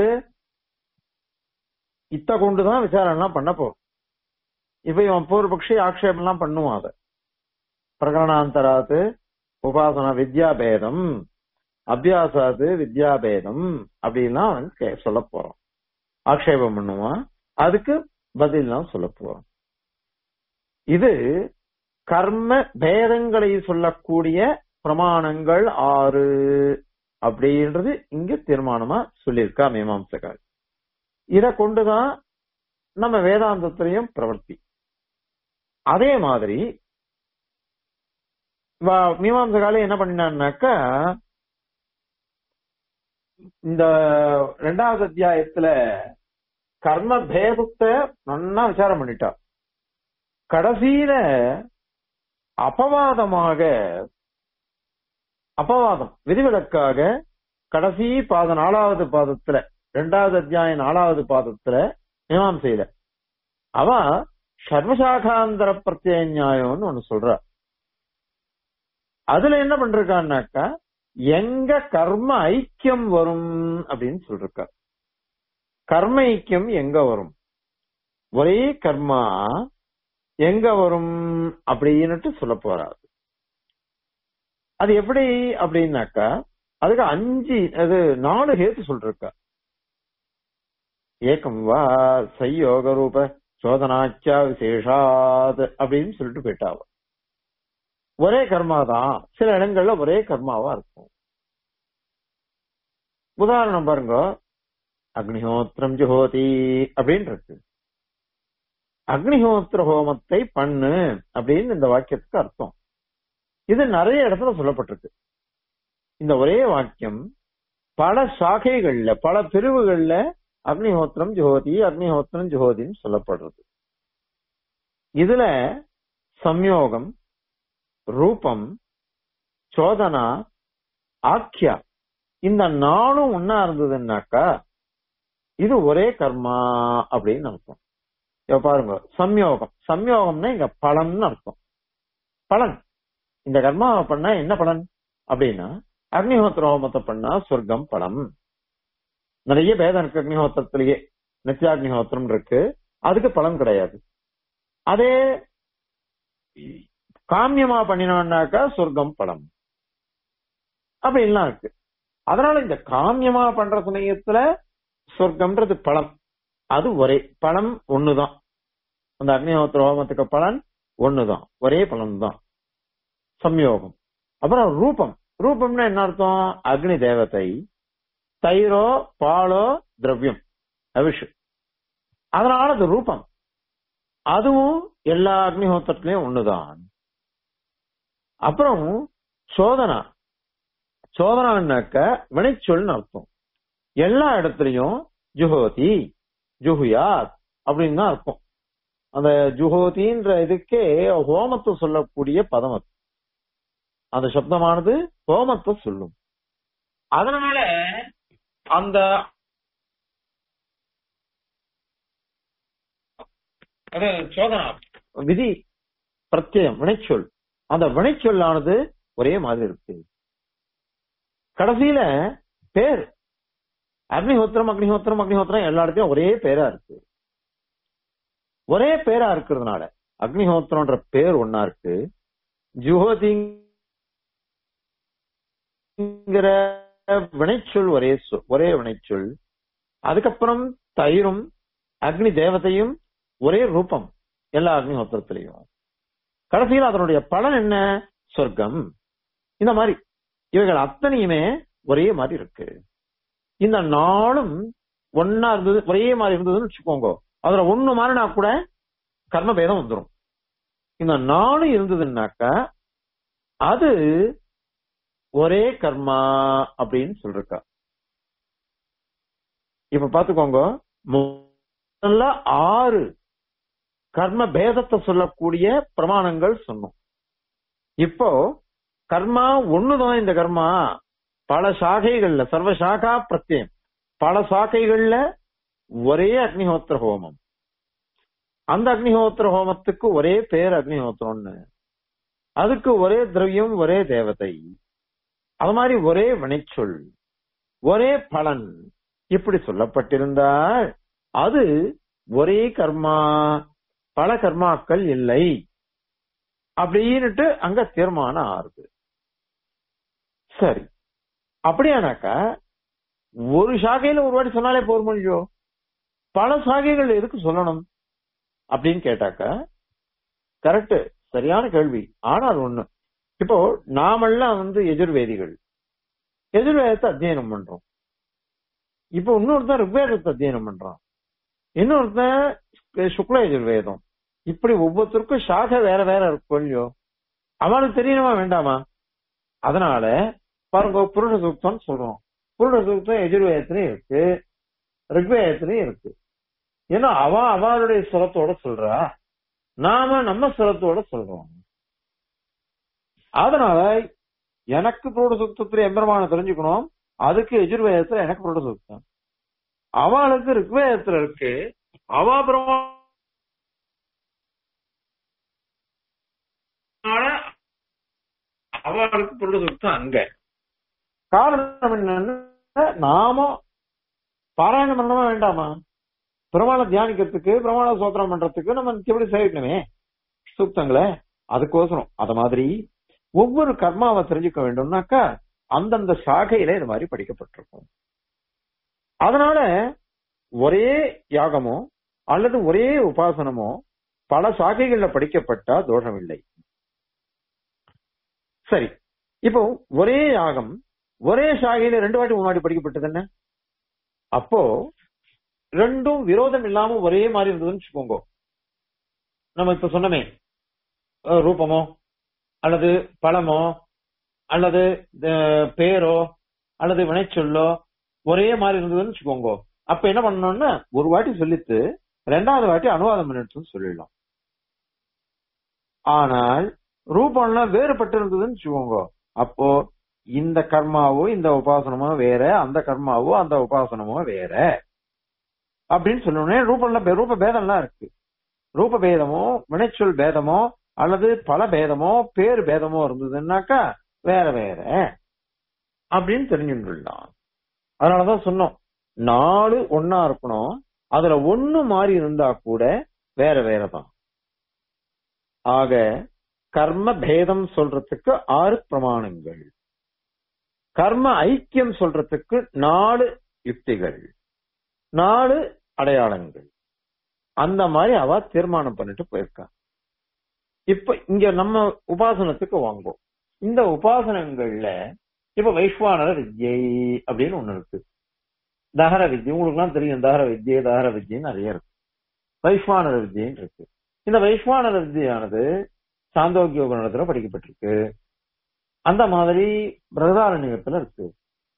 இத்த கொண்டுதான் விசாரணை பண்ண போறோம் இப்ப இவன் பூர்வபக்ஷி ஆக்ஷேபம் எல்லாம் பண்ணுவான் அதை பிரகரணாந்தராத்து உபாசனா வித்யாபேதம் அபியாசாத்து வித்யாபேதம் அப்படின்லாம் அவன் சொல்ல போறான் ஆக்ஷேபம் பண்ணுவான் அதுக்கு பதிலாம் சொல்ல போறோம் இது கர்ம பேதங்களை சொல்லக்கூடிய பிரமாணங்கள் ஆறு அப்படின்றது இங்க தீர்மானமா சொல்லியிருக்கா மீமாம்சகால் இத கொண்டுதான் நம்ம வேதாந்தத்திலையும் பிரவர்த்தி அதே மாதிரி மீமாம்சகால என்ன பண்ணினான்னாக்கா இந்த ரெண்டாவது அத்தியாயத்துல கர்ம பேதத்தை நன்னா விசாரம் பண்ணிட்டா கடைசியில அபவாதமாக அபவாதம் விதிவிலக்காக கடைசி பாத நாலாவது பாதத்துல ரெண்டாவது அத்தியாயம் நாலாவது பாதத்துல மீமாம்சையில அவ சர்வசாகாந்தர பிரத்யய நியாயம்னு ஒண்ணு சொல்றா அதுல என்ன பண்றான்னாக்கா எங்க கர்ம ஐக்கியம் வரும் அப்படின்னு சொல்லிருக்க கர்ம ஐக்கியம் எங்க வரும் ஒரே கர்மா எங்க வரும் அப்படின்னுட்டு சொல்ல போறாரு அது எப்படி அப்படின்னாக்கா அதுக்கு அஞ்சு அது நாலு ஹேத்து சொல்றா ஏக்கம் வா சையோக ரூப சோதனாச்சா விசேஷாத் அப்படின்னு சொல்லிட்டு போயிட்டாவ ஒரே கர்மா தான் சில இடங்கள்ல ஒரே கர்மாவா இருக்கும் உதாரணம் பாருங்க அக்னிஹோத்திரம் ஜுஹோதி அப்படின்னு இருக்கு அக்னிஹோத்திர ஹோமத்தை பண்ணு அப்படின்னு இந்த வாக்கியத்துக்கு அர்த்தம் இது நிறைய இடத்துல சொல்லப்பட்டிருக்கு இந்த ஒரே வாக்கியம் பல சாகைகள்ல பல பிரிவுகள்ல அக்னிஹோத்திரம் ஜோதி அக்னிஹோத்திரம் ஜோதின்னு சொல்லப்படுறது இதுல சம்யோகம் ரூபம் சோதனா ஆக்கியா இந்த நாளும் ஒன்னா இருந்ததுன்னாக்கா இது ஒரே கர்மா அப்படின்னு அர்த்தம் இப்ப பாருங்க சம்யோகம் சம்யோகம்னா இங்க பலன்னு அர்த்தம் பலன் இந்த கர்மாவை பண்ணா என்ன பலன் அப்படின்னா அக்னிஹோத்திர ஹோமத்தை பண்ணா சொர்க்கம் பலம் நிறைய பேதம் இருக்கு அக்னிஹோத்திரத்திலேயே நித்யாக்னிஹோத்திரம் இருக்கு அதுக்கு பலன் கிடையாது அதே காமியமா பண்ணினோம்னாக்கா சொர்க்கம் பலம் அப்படின்லாம் இருக்கு அதனால இந்த காமியமா பண்ற சமயத்துல சொர்க்கம்ன்றது பலம் அது ஒரே பலம் ஒண்ணுதான் அந்த அக்னிஹோத்திர ஹோமத்துக்கு பலன் ஒண்ணுதான் ஒரே பலன் தான் சம்யோகம் அப்புறம் ரூபம் ரூபம்னா என்ன அர்த்தம் அக்னி தேவதை தயிரோ பாலோ திரவியம் அவிஷு அதனால அது ரூபம் அதுவும் எல்லா அக்னிஹோத்திரத்திலையும் ஒண்ணுதான் அப்புறம் சோதனா சோதனான்னாக்க வினைச்சொல்னு அர்த்தம் எல்லா இடத்துலயும் ஜுஹோதி ஜுஹுயாத் அப்படின்னு தான் அர்த்தம் அந்த ஜுஹோதின்ற இதுக்கே ஹோமத்தை சொல்லக்கூடிய பதம் அது அந்த சப்தமானது ஹோமத்தை சொல்லும் அதனால அந்த அது சோதனா விதி பிரத்யம் வினைச்சொல் அந்த வினைச்சொல்லானது ஒரே மாதிரி இருக்கு கடைசியில பேர் அக்னிஹோத்திரம் அக்னிஹோத்திரம் அக்னிஹோத்திரம் எல்லா இடத்தையும் ஒரே பேரா இருக்கு ஒரே பேரா இருக்கிறதுனால அக்னிஹோத்திரம்ன்ற பேர் ஒன்னா இருக்கு ஜுஹோதிங்கிற வினைச்சொல் ஒரே சொல் ஒரே வினைச்சொல் அதுக்கப்புறம் தயிரும் அக்னி தேவதையும் ஒரே ரூபம் எல்லா அக்னிஹோத்திரத்திலையும் கடைசியில் அதனுடைய பலன் என்ன சொர்க்கம் இந்த மாதிரி இவைகள் அத்தனையுமே ஒரே மாதிரி இருக்கு இந்த நாளும் ஒன்னா இருந்தது ஒரே மாதிரி இருந்ததுன்னு வச்சுக்கோங்க அதுல ஒண்ணு மாறினா கூட கர்ம பேதம் வந்துடும் இந்த நாலு இருந்ததுன்னாக்கா அது ஒரே கர்மா அப்படின்னு சொல்றா இப்ப பாத்துக்கோங்க முதல்ல ஆறு கர்ம பேதத்தை சொல்லக்கூடிய பிரமாணங்கள் சொன்னோம் இப்போ கர்மா ஒண்ணுதான் இந்த கர்மா பல சாகைகள்ல சர்வ சாகா பிரத்யம் பல சாக்கைகள்ல ஒரே அக்னிஹோத்திர ஹோமம் அந்த அக்னிஹோத்திர ஹோமத்துக்கு ஒரே பேர் அக்னிஹோத்திரம்னு அதுக்கு ஒரே திரவியம் ஒரே தேவதை அது மாதிரி ஒரே வினைச்சொல் ஒரே பலன் இப்படி சொல்லப்பட்டிருந்தால் அது ஒரே கர்மா பல கர்மாக்கள் இல்லை அப்படின்னுட்டு அங்க தீர்மானம் ஆறுது சரி அப்படியானாக்கா ஒரு சாகையில ஒரு வாட்டி சொன்னாலே போர் முடியோ பல சாகைகள் எதுக்கு சொல்லணும் அப்படின்னு கேட்டாக்கா கரெக்ட் சரியான கேள்வி ஆனால் ஒண்ணு இப்போ நாமெல்லாம் வந்து எதிர்வேதிகள் எதிர்வேதத்தை அத்தியனம் பண்றோம் இப்போ இன்னொருத்தன் ரிக்வேதத்தை அத்தியனம் பண்றான் இன்னொருத்தன் சுக்ல எதிர்வேதம் இப்படி ஒவ்வொருத்தருக்கும் சாகை வேற வேற இருக்கும் இல்லையோ அவனுக்கு தெரியணுமா வேண்டாமா அதனால பாருங்க புருஷ சூக்தம் சொல்றோம் புருஷ சூக்தம் எதிர்வேதத்திலையும் இருக்கு ரிக்வேதத்திலையும் இருக்கு ஏன்னா அவ அவளுடைய சுரத்தோட சொல்றா நாம நம்ம சுரத்தோட சொல்றோம் அதனால எனக்கு புரோட சுத்தத்துல எம்பெருமான தெரிஞ்சுக்கணும் அதுக்கு எஜுர்வேதத்துல எனக்கு புரோட சுத்தம் அவளுக்கு ரிக்வேதத்துல இருக்கு அவ பிரமா அவளுக்கு புரோட சுத்தம் அங்க காரணம் என்னன்னா நாம பாராயணம் பண்ணமா வேண்டாமா பிரமாண தியானிக்கிறதுக்கு பிரமாண சோத்திரம் பண்றதுக்கு நம்ம நிச்சயப்படி சேவிக்கணுமே சூக்தங்களை அதுக்கோசரம் அத மாதிரி ஒவ்வொரு கர்மாவை தெரிஞ்சுக்க வேண்டும்னாக்கா அந்தந்த சாகையில இது மாதிரி படிக்கப்பட்டிருக்கும் அதனால ஒரே யாகமோ அல்லது ஒரே உபாசனமோ பல சாகைகள்ல படிக்கப்பட்டா தோஷம் இல்லை சரி இப்போ ஒரே யாகம் ஒரே சாகையில ரெண்டு வாட்டி மூணு வாட்டி படிக்கப்பட்டது என்ன அப்போ ரெண்டும் விரோதம் இல்லாம ஒரே மாதிரி இருந்ததுன்னு வச்சுக்கோங்க நம்ம இப்ப சொன்னமே ரூபமோ அல்லது பழமோ அல்லது பேரோ அல்லது வினைச்சொல்லோ ஒரே மாதிரி இருந்ததுன்னு வச்சுக்கோங்க அப்ப என்ன பண்ணணும்னா ஒரு வாட்டி சொல்லித்து ரெண்டாவது வாட்டி அனுவாதம் பண்ணிட்டு சொல்லிடலாம் ஆனால் ரூபம்லாம் வேறுபட்டு இருந்ததுன்னு வச்சுக்கோங்க அப்போ இந்த கர்மாவோ இந்த உபாசனமோ வேற அந்த கர்மாவோ அந்த உபாசனமோ வேற அப்படின்னு சொல்லணும் ரூபம்ல ரூப பேதம்லாம் இருக்கு ரூப பேதமோ வினைச்சொல் பேதமோ அல்லது பல பேதமோ பேர் பேதமோ இருந்ததுன்னாக்கா வேற வேற அப்படின்னு தெரிஞ்சுக்கலாம் அதனாலதான் சொன்னோம் நாலு ஒன்னா இருக்கணும் அதுல ஒண்ணு மாறி இருந்தா கூட வேற வேறதான் ஆக கர்ம பேதம் சொல்றதுக்கு ஆறு பிரமாணங்கள் கர்ம ஐக்கியம் சொல்றதுக்கு நாலு யுக்திகள் நாலு அடையாளங்கள் அந்த மாதிரி அவ தீர்மானம் பண்ணிட்டு போயிருக்கா இப்ப இங்க நம்ம உபாசனத்துக்கு வாங்குவோம் இந்த உபாசனங்கள்ல இப்ப வைஸ்வானர வித்யை அப்படின்னு ஒண்ணு இருக்கு தகர வித்யை உங்களுக்கு எல்லாம் தெரியும் தகர வித்யை தகர வித்யை நிறைய இருக்கு வைஸ்வானர வித்யன்னு இருக்கு இந்த வைஸ்வானர வித்தியானது சாந்தோக்கிய உபநிடத்துல படிக்கப்பட்டிருக்கு அந்த மாதிரி பிரதாரண்யத்துல இருக்கு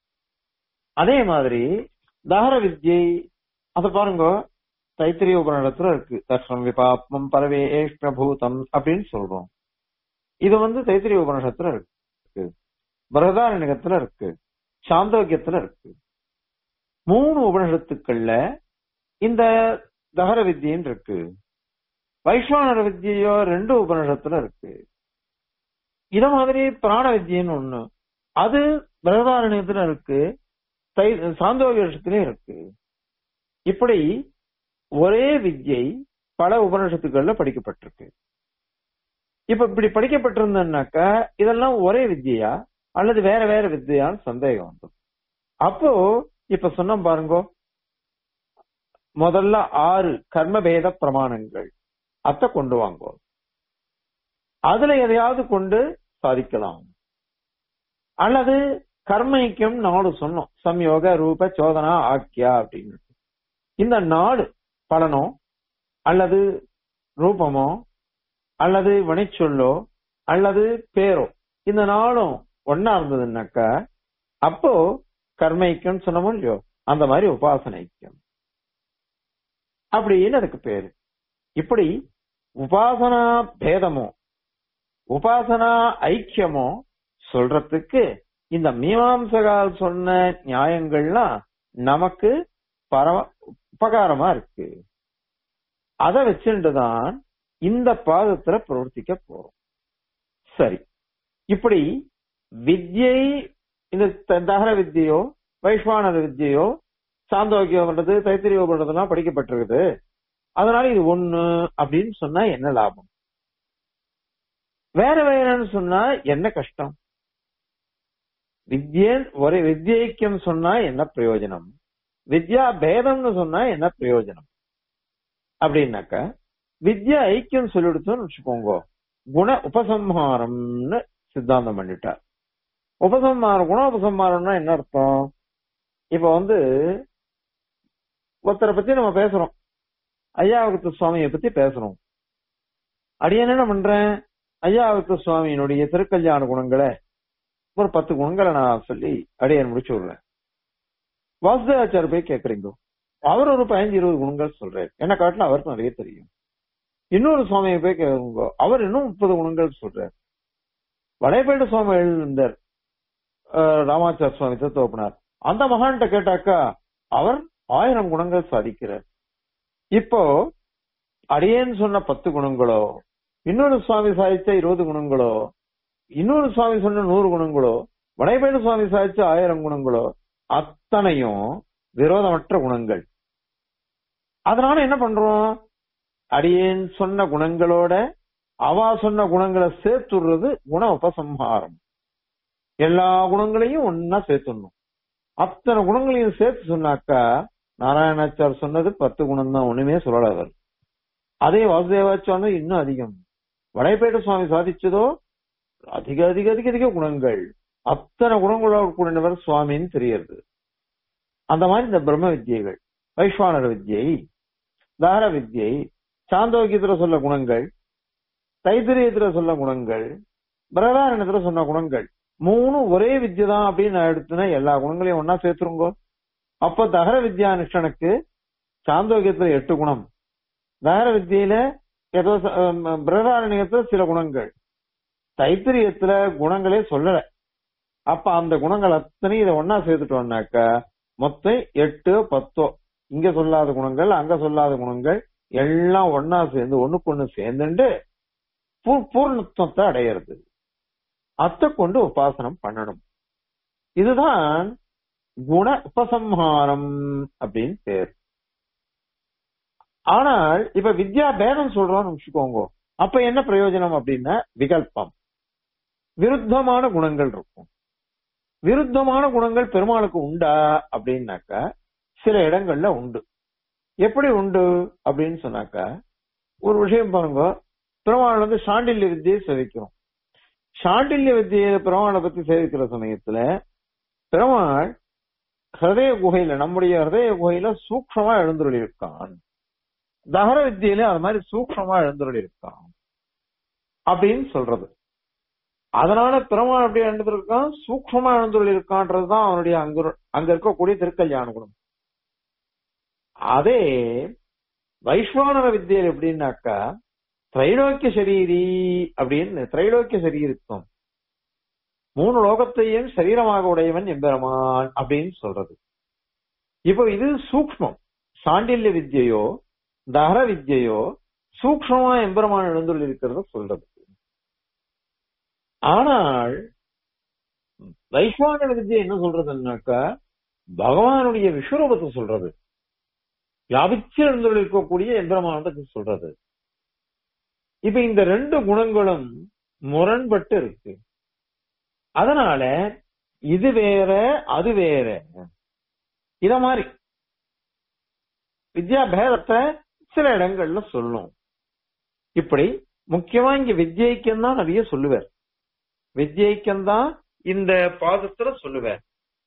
அதே மாதிரி தகர வித்யை அத பாருங்க தைத்திரிய உபநிடத்துல இருக்கு தர்ஷனம் விபாப்மம் பரவே ஏஷ்ணபூதம் அப்படின்னு சொல்றோம் இது வந்து தைத்திரிய உபநிஷத்துல இருக்கு பிரதாரண்யத்துல இருக்கு சாந்தோக்கியத்துல இருக்கு மூணு உபனிஷத்துக்கள்ல இந்த தகர வித்தியன்னு இருக்கு வைஸ்வானர வித்தியோ ரெண்டு உபனிஷத்துல இருக்கு இத மாதிரி பிராண வித்தியன்னு ஒண்ணு அது பிரதாரண்யத்துல இருக்கு தை சாந்தோகியத்திலயும் இருக்கு இப்படி ஒரே வித்யை பல உபனிஷத்துக்கள்ல படிக்கப்பட்டிருக்கு இப்ப இப்படி படிக்கப்பட்டிருந்தனாக்கா இதெல்லாம் ஒரே வித்தியா அல்லது வேற வேற வித்தியான்னு சந்தேகம் வந்து அப்போ இப்ப சொன்னோம் பாருங்க முதல்ல ஆறு கர்மபேத பிரமாணங்கள் அத்தை கொண்டு வாங்கோ அதுல எதையாவது கொண்டு சாதிக்கலாம் அல்லது கர்மைக்கும் நாலு சொன்னோம் சம்யோக ரூப சோதனா ஆக்கியா அப்படின்னு இந்த நாலு பலனோ அல்லது ரூபமோ அல்லது வினைச்சொல்லோ அல்லது பேரோ இந்த நாளும் ஒன்னா இருந்ததுன்னாக்கா அப்போ கர்மைக்கும் சொன்னமோ இல்லையோ அந்த மாதிரி உபாசனைக்கும் அப்படின்னு அதுக்கு பேரு இப்படி உபாசனா பேதமோ உபாசனா ஐக்கியமோ சொல்றதுக்கு இந்த மீமாம்சகால் சொன்ன நியாயங்கள்லாம் நமக்கு பரம உபகாரமா இருக்கு அதை வச்சுட்டுதான் இந்த பாதத்துல பிரவர்த்திக்க போறோம் சரி இப்படி வித்யை இந்த த- தகர வித்தியோ வைஸ்வானர வித்தியோ சாந்தோக்கியம் பண்றது தைத்திரியம் பண்றதெல்லாம் படிக்கப்பட்டிருக்குது அதனால இது ஒண்ணு அப்படின்னு சொன்னா என்ன லாபம் வேற வேறன்னு சொன்னா என்ன கஷ்டம் வித்யே ஒரே வித்யைக்கியம் சொன்னா என்ன பிரயோஜனம் வித்யா பேதம்னு சொன்னா என்ன பிரயோஜனம் அப்படின்னாக்கா வித்யா ஐக்கியம் சொல்லிடுத்தோம்னு வச்சுக்கோங்க குண உபசம்ஹாரம்னு சித்தாந்தம் பண்ணிட்டார் உபசம்ஹாரம் குண உபசம்ஹாரம்னா என்ன அர்த்தம் இப்ப வந்து ஒருத்தரை பத்தி நம்ம பேசுறோம் ஐயாவுக்கு சுவாமியை பத்தி பேசுறோம் அடியேன் என்ன பண்றேன் ஐயாவுக்கு சுவாமியினுடைய திருக்கல்யாண குணங்களை ஒரு பத்து குணங்களை நான் சொல்லி அடியேன் முடிச்சு விடுறேன் வாசுதேவாச்சார் போய் கேக்குறீங்க அவர் ஒரு பதினஞ்சு இருபது குணங்கள் சொல்றாரு என்ன காட்டில அவருக்கு நிறைய தெரியும் இன்னொரு சுவாமியை போய் கேட்குங்க அவர் இன்னும் முப்பது குணங்கள் சொல்றாரு வடைப்பேட்டு சுவாமி எழுந்தார் ராமாச்சார சுவாமி தத்துவப்பனார் அந்த மகான்கிட்ட கேட்டாக்கா அவர் ஆயிரம் குணங்கள் சாதிக்கிறார் இப்போ அடியேன்னு சொன்ன பத்து குணங்களோ இன்னொரு சுவாமி சாதிச்ச இருபது குணங்களோ இன்னொரு சுவாமி சொன்ன நூறு குணங்களோ வடைபேடு சுவாமி சாதிச்ச ஆயிரம் குணங்களோ அத்தனையும் விரோதமற்ற குணங்கள் அதனால என்ன பண்றோம் அடியேன் சொன்ன குணங்களோட அவா சொன்ன குணங்களை சேர்த்துடுறது குண உபசம்ஹாரம் எல்லா குணங்களையும் ஒன்னா சேர்த்துடணும் அத்தனை குணங்களையும் சேர்த்து சொன்னாக்கா நாராயணாச்சார் சொன்னது பத்து குணம் தான் ஒண்ணுமே சொல்லல அவர் அதே வாசுதேவாச்சார் இன்னும் அதிகம் வடைப்பேட்ட சுவாமி சாதிச்சதோ அதிக அதிக அதிக அதிக குணங்கள் அத்தனை குணங்களோட கூடினவர் சுவாமின்னு தெரியுது அந்த மாதிரி இந்த பிரம்ம வித்யைகள் வைஸ்வானர வித்யை தார வித்யை சாந்தோக்கியத்துல சொல்ல குணங்கள் தைத்திரியத்துல சொல்ல குணங்கள் பிரதாரணத்துல சொன்ன குணங்கள் மூணு ஒரே வித்யை தான் அப்படின்னு நான் எடுத்துனா எல்லா குணங்களையும் ஒன்னா சேர்த்துருங்கோ அப்ப தகர வித்யா அனுஷ்டனுக்கு சாந்தோக்கியத்துல எட்டு குணம் தகர வித்தியில ஏதோ பிரதாரணியத்துல சில குணங்கள் தைத்திரியத்துல குணங்களே சொல்லல அப்ப அந்த குணங்கள் அத்தனையும் இதை ஒன்னா சேர்த்துட்டோம்னாக்கா மொத்தம் எட்டு பத்தோ இங்க சொல்லாத குணங்கள் அங்க சொல்லாத குணங்கள் எல்லாம் ஒன்னா சேர்ந்து ஒண்ணுக்கு ஒண்ணு சேர்ந்துட்டு பூ- பூர்ணத்துவத்தை அடையிறது அத்தை கொண்டு உபாசனம் பண்ணணும் இதுதான் குண உபசம்ஹாரம் அப்படின்னு பேர் ஆனால் இப்ப வித்யா பேதம் சொல்றோம்னு வச்சுக்கோங்க அப்ப என்ன பிரயோஜனம் அப்படின்னா விகல்பம் விருத்தமான குணங்கள் இருக்கும் விருத்தமான குணங்கள் பெருமாளுக்கு உண்டா அப்படின்னாக்கா சில இடங்கள்ல உண்டு எப்படி உண்டு அப்படின்னு சொன்னாக்கா ஒரு விஷயம் பாருங்க பெருமாள் வந்து சாண்டில்ய வித்தியை சேவிக்கிறோம் சாண்டில்ய வித்தியை பெருமாளை பத்தி சேவிக்கிற சமயத்துல பெருமாள் ஹிருதய குகையில நம்முடைய ஹிருதய குகையில சூக்ஷமா எழுந்துள்ளி இருக்கான் தகர வித்தியில அது மாதிரி சூக்ஷமா எழுந்துள்ள இருக்கான் அப்படின்னு சொல்றது அதனால பெருமாள் அப்படி எழுந்திருக்கான் சூக்ஷமா எழுந்துள்ள இருக்கான்றதுதான் அவனுடைய அங்க அங்க இருக்கக்கூடிய திருக்கல்யாண குணம் அதே வைஸ்வானர வித்தியல் எப்படின்னாக்கா திரைலோக்கிய சரீரி அப்படின்னு திரைலோக்கிய சரீரித்துவம் மூணு லோகத்தையும் சரீரமாக உடையவன் எம்பெருமான் அப்படின்னு சொல்றது இப்போ இது சூக்மம் சாண்டில்ய வித்யையோ தகர வித்யையோ சூக்மமா எம்பெருமான் எழுந்துள்ள இருக்கிறத சொல்றது ஆனால் வைஸ்வான வித்யை என்ன சொல்றதுன்னாக்கா பகவானுடைய விஸ்வரூபத்தை சொல்றது வியாபிச்சு எழுந்துள்ள இருக்கக்கூடிய எம்பெருமானத்தை சொல்றது இப்ப இந்த ரெண்டு குணங்களும் முரண்பட்டு இருக்கு அதனால இது வேற அது வேற இத மாதிரி வித்யா பேதத்தை சில இடங்கள்ல சொல்லும் இப்படி முக்கியமா இங்க வித்யைக்கம் தான் நிறைய சொல்லுவார் வித்யைக்கம் தான் இந்த பாதத்துல சொல்லுவார்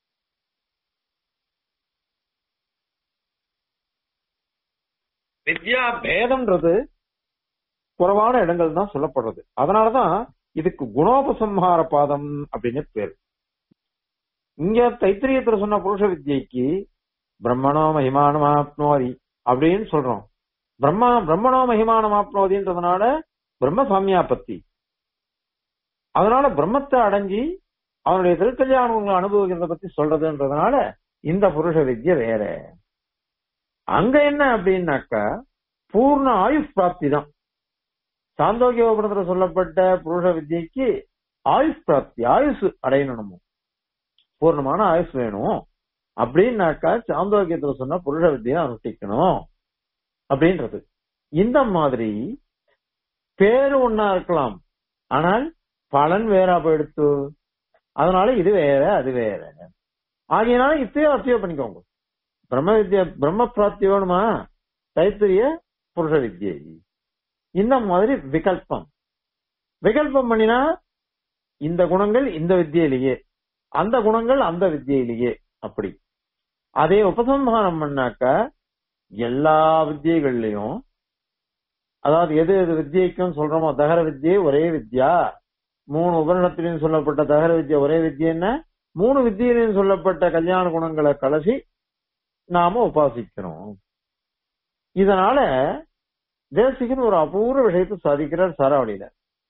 வித்யா பேதம்ன்றது குறைவான இடங்கள் தான் சொல்லப்படுறது அதனாலதான் இதுக்கு குணோபசம்ஹார பாதம் அப்படின்னு பேரு இங்க தைத்திரியத்துல சொன்ன புருஷ வித்யைக்கு பிரம்மணோ மகிமானம் ஆப்னோதி அப்படின்னு சொல்றோம் பிரம்மா பிரம்மணோ மகிமானம் ஆப்னோதின்றதுனால பிரம்ம சாமியாபத்தி அதனால பிரம்மத்தை அடைஞ்சி அவனுடைய திருக்கல்யாணங்களை அனுபவிக்கிறத பத்தி சொல்றதுன்றதுனால இந்த புருஷ வித்ய வேற அங்க என்ன அப்படின்னாக்கா பூர்ண ஆயுஷ் பிராப்தி தான் சாந்தோக்கியோபுரத்துல சொல்லப்பட்ட புருஷ வித்யைக்கு ஆயுஷ் பிராப்தி ஆயுஷ் அடையணும் பூர்ணமான ஆயுஷ் வேணும் அப்படின்னாக்கா சாந்தோக்கியத்துல சொன்ன புருஷ வித்தியை அனுஷ்டிக்கணும் அப்படின்றது இந்த மாதிரி பேரு ஒன்னா இருக்கலாம் ஆனால் பலன் வேறா போயிடுத்து அதனால இது வேற அது வேற ஆகையினால இப்பயே அர்த்தியோ பண்ணிக்கோங்க பிரம்ம வித்யா பிரம்ம பிராப்தி வேணுமா தைத்திரிய புருஷ வித்யை இந்த மாதிரி விகல்பம் விகல்பம் பண்ணினா இந்த குணங்கள் இந்த வித்தியிலேயே அந்த குணங்கள் அந்த வித்தியிலேயே அப்படி அதே உபசம்ஹாரம் பண்ணாக்க எல்லா வித்தியைகள்லயும் அதாவது எது எது வித்தியைக்கும் சொல்றோமோ தகர வித்தியை ஒரே வித்யா மூணு உபரணத்திலையும் சொல்லப்பட்ட தகர வித்யா ஒரே வித்தியன்னா மூணு வித்தியிலையும் சொல்லப்பட்ட கல்யாண குணங்களை கலசி நாம உபாசிக்கிறோம் இதனால தேசிகன் ஒரு அபூர்வ விஷயத்தை சாதிக்கிறார் சாராவளியில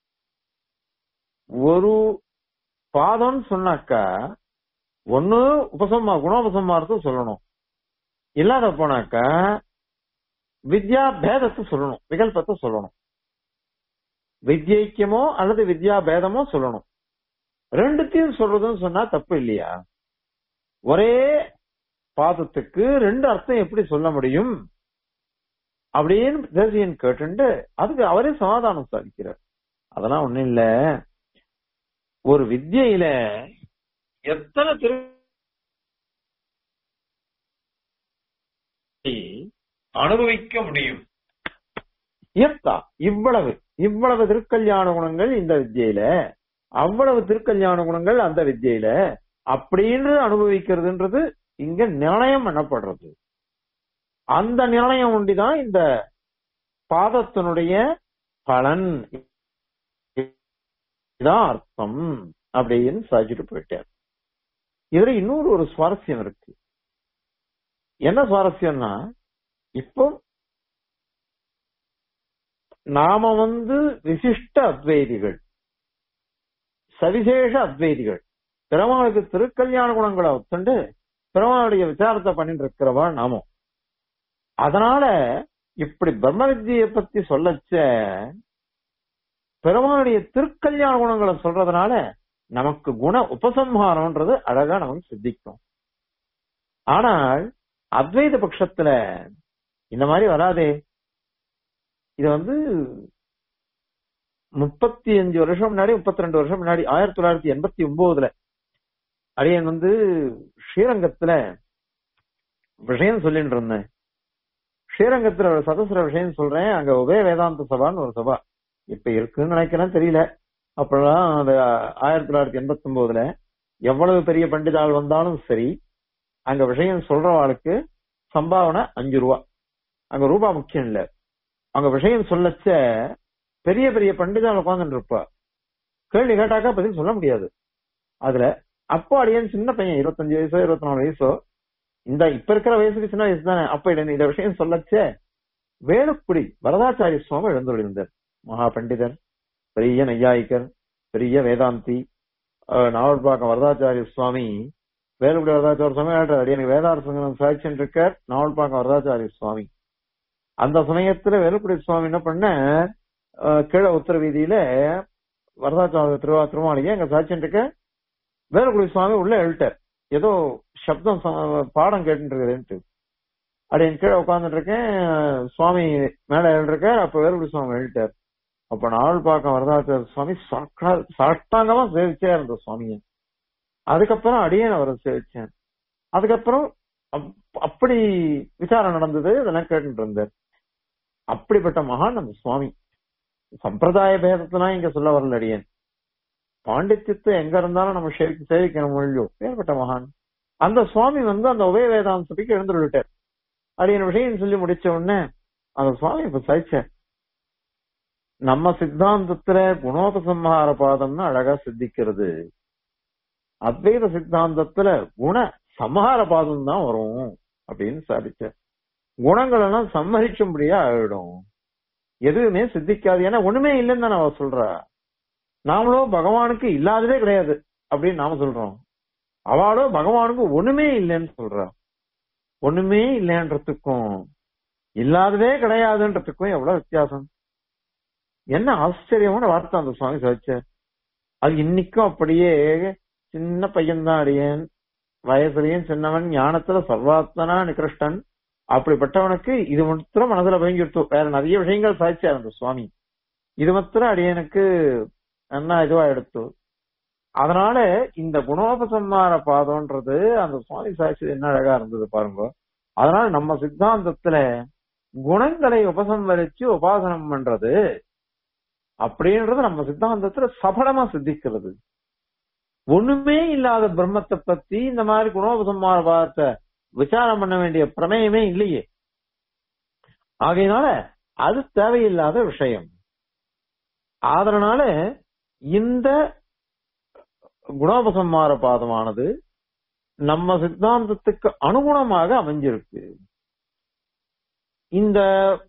ஒரு பாதம் சொன்னாக்கா ஒண்ணு உபசம்மா குணோபசம்மாரத்தை சொல்லணும் இல்லாத போனாக்கா வித்யா பேதத்தை சொல்லணும் விகல்பத்தை சொல்லணும் வித்யைக்கியமோ அல்லது வித்யா பேதமோ சொல்லணும் ரெண்டுத்தையும் சொல்றதுன்னு சொன்னா தப்பு இல்லையா ஒரே பாதத்துக்கு ரெண்டு அர்த்தம் எப்படி சொல்ல முடியும் அப்படின்னு தேசியன் கேட்டு அதுக்கு அவரே சமாதானம் சாதிக்கிறார் அதெல்லாம் ஒண்ணும் இல்ல ஒரு வித்யில எத்தனை திரு அனுபவிக்க முடியும் எத்தா இவ்வளவு இவ்வளவு திருக்கல்யாண குணங்கள் இந்த வித்தியில அவ்வளவு திருக்கல்யாண குணங்கள் அந்த வித்தியில அப்படின்னு அனுபவிக்கிறதுன்றது இங்க நிர்ணயம் பண்ணப்படுறது அந்த நிர்ணயம் ஒண்டிதான் இந்த பாதத்தினுடைய பலன் இதான் அர்த்தம் அப்படின்னு சாதிச்சுட்டு போயிட்டார் இதுல இன்னொரு ஒரு சுவாரஸ்யம் இருக்கு என்ன சுவாரஸ்யம்னா இப்போ நாம வந்து விசிஷ்ட அத்வைதிகள் சவிசேஷ அத்வைதிகள் பெருமாளுக்கு திருக்கல்யாண குணங்களை ஒத்துண்டு பெருமாளுடைய விசாரத்தை பண்ணிட்டு இருக்கிறவா நாமும் அதனால இப்படி பிரம்ம வித்தியை பத்தி சொல்லச்ச பெருமாளுடைய திருக்கல்யாண குணங்களை சொல்றதுனால நமக்கு குண உபசம்ஹாரம்ன்றது அழகா நமக்கு சித்திக்கும் ஆனால் அத்வைத பட்சத்துல இந்த மாதிரி வராதே இது வந்து முப்பத்தி அஞ்சு வருஷம் முன்னாடி முப்பத்தி ரெண்டு வருஷம் முன்னாடி ஆயிரத்தி தொள்ளாயிரத்தி எண்பத்தி ஒன்பதுல அடியன் வந்து ஸ்ரீரங்கத்துல விஷயம் சொல்லிட்டு இருந்தேன் ஸ்ரீரங்கத்துல ஒரு சதசுர விஷயம் சொல்றேன் அங்க உபய வேதாந்த சபான்னு ஒரு சபா இப்ப இருக்குன்னு நினைக்கிறேன் தெரியல அப்பெல்லாம் அந்த ஆயிரத்தி தொள்ளாயிரத்தி எண்பத்தி ஒன்பதுல எவ்வளவு பெரிய பண்டிதாள் வந்தாலும் சரி அங்க விஷயம் சொல்றவாளுக்கு சம்பாவனை அஞ்சு ரூபா அங்க ரூபா முக்கியம் இல்ல அங்க விஷயம் சொல்லச்ச பெரிய பெரிய பண்டிதா உட்கார்ந்துட்டு இருப்பா கேள்வி கேட்டாக்கா பதில் சொல்ல முடியாது அதுல அப்போ அடியன் சின்ன பையன் இருபத்தஞ்சு வயசோ இருபத்தி நாலு வயசோ இந்த இப்ப இருக்கிற வயசுக்கு சின்ன வயசு தானே அப்ப இட- இந்த விஷயம் சொல்லச்ச வேலுக்குடி வரதாச்சாரிய சுவாமி எழுந்துள்ளார் மகா பண்டிதர் பெரிய நையாயிக்கர் பெரிய வேதாந்தி அஹ், நாவல்பாக்கம் வரதாச்சாரிய சுவாமி வேலுக்குடி வரதாச்சாரிய சுவாமி ஆடுறாரு எனக்கு வேதார சங்கம் சாட்சியம் இருக்கார் நாவல்பாக்கம் வரதாச்சாரிய சுவாமி அந்த சமயத்துல வேலுக்குடி சுவாமி என்ன பண்ண அஹ், கீழே உத்தர வீதியில வரதாச்சாரிய திருவா திருமாளிகை அங்க சாட்சியம் இருக்க வேலுக்குடி சுவாமி உள்ள எழுட்டார் ஏதோ சப்தம் ச- பாடம் கேட்டுட்டு இருக்குதுன்ட்டு அப்படி என் கீழே உட்கார்ந்துட்டு இருக்கேன் சுவாமி மேல எழுதிருக்கார் அப்ப வேலுக்குடி சுவாமி எழுட்டார் அப்ப நாவல் பார்க்க வரதாச்சார சுவாமி சாக்கா- சாஷ்டாங்கமா சேவிச்சே இருந்த சுவாமியை அதுக்கப்புறம் அடியேன் அவரை சேவிச்சேன் அதுக்கப்புறம் அப்- அப்படி விசாரம் நடந்தது இதெல்லாம் கேட்டுட்டு இருந்தார் அப்படிப்பட்ட மகான் அந்த சுவாமி சம்பிரதாய பேதத்தெல்லாம் இங்க சொல்ல வரல அடியேன் பாண்டித்யத்தை எங்க இருந்தாலும் நம்ம சேவிக்க சேவிக்கணும் மொழியோ பேர்பட்ட மகான் அந்த சுவாமி வந்து அந்த உபய வேதாந்தத்துக்கு எழுந்துள்ளிட்டார் அடியன் விஷயம் சொல்லி முடிச்ச உடனே அந்த சுவாமி இப்ப சைச்சார் நம்ம சித்தாந்தத்துல குணோபசம்ஹார பாதம்னு அழகா சித்திக்கிறது அத்வைத சித்தாந்தத்துல குண சம்ஹார பாதம் தான் வரும் அப்படின்னு சாதிச்சார் குணங்கள் எல்லாம் சம்மரிக்கும்படியா ஆயிடும் எதுவுமே சித்திக்காது ஏன்னா ஒண்ணுமே இல்லைன்னு தானே அவ சொல்றா நாமளும் பகவானுக்கு இல்லாததே கிடையாது அப்படின்னு நாம சொல்றோம் அவளோ பகவானுக்கு ஒண்ணுமே இல்லைன்னு சொல்றா ஒண்ணுமே இல்லைன்றதுக்கும் இல்லாததே கிடையாதுன்றதுக்கும் எவ்வளவு வித்தியாசம் என்ன ஆச்சரியமான வார்த்தை அந்த சுவாமி சாதிச்சார் அது இன்னைக்கும் அப்படியே சின்ன பையன்தான் அடியேன் வயசுலயும் சின்னவன் ஞானத்துல சர்வாத்மனா நிகிருஷ்டன் அப்படிப்பட்டவனுக்கு இது மாத்திரம் மனதுல பயங்கிருத்தோம் வேற நிறைய விஷயங்கள் சாதிச்சார் அந்த சுவாமி இது மாத்திரம் அடியனுக்கு என்ன இதுவா எடுத்து அதனால இந்த குணோபசம்மார பாதம்ன்றது அந்த சுவாமி சாட்சி என்ன அழகா இருந்தது பாருங்க அதனால நம்ம சித்தாந்தத்துல குணங்களை உபசம்ஹரிச்சு உபாசனம் பண்றது அப்படின்றது நம்ம சித்தாந்தத்துல சபலமா சித்திக்கிறது ஒண்ணுமே இல்லாத பிரம்மத்தை பத்தி இந்த மாதிரி குணோபசம்மார பாதத்தை விசாரம் பண்ண வேண்டிய பிரமேயமே இல்லையே ஆகையினால அது தேவையில்லாத விஷயம் அதனால இந்த குணோபசம்மார பாதமானது நம்ம சித்தாந்தத்துக்கு அனுகுணமாக அமைஞ்சிருக்கு இந்த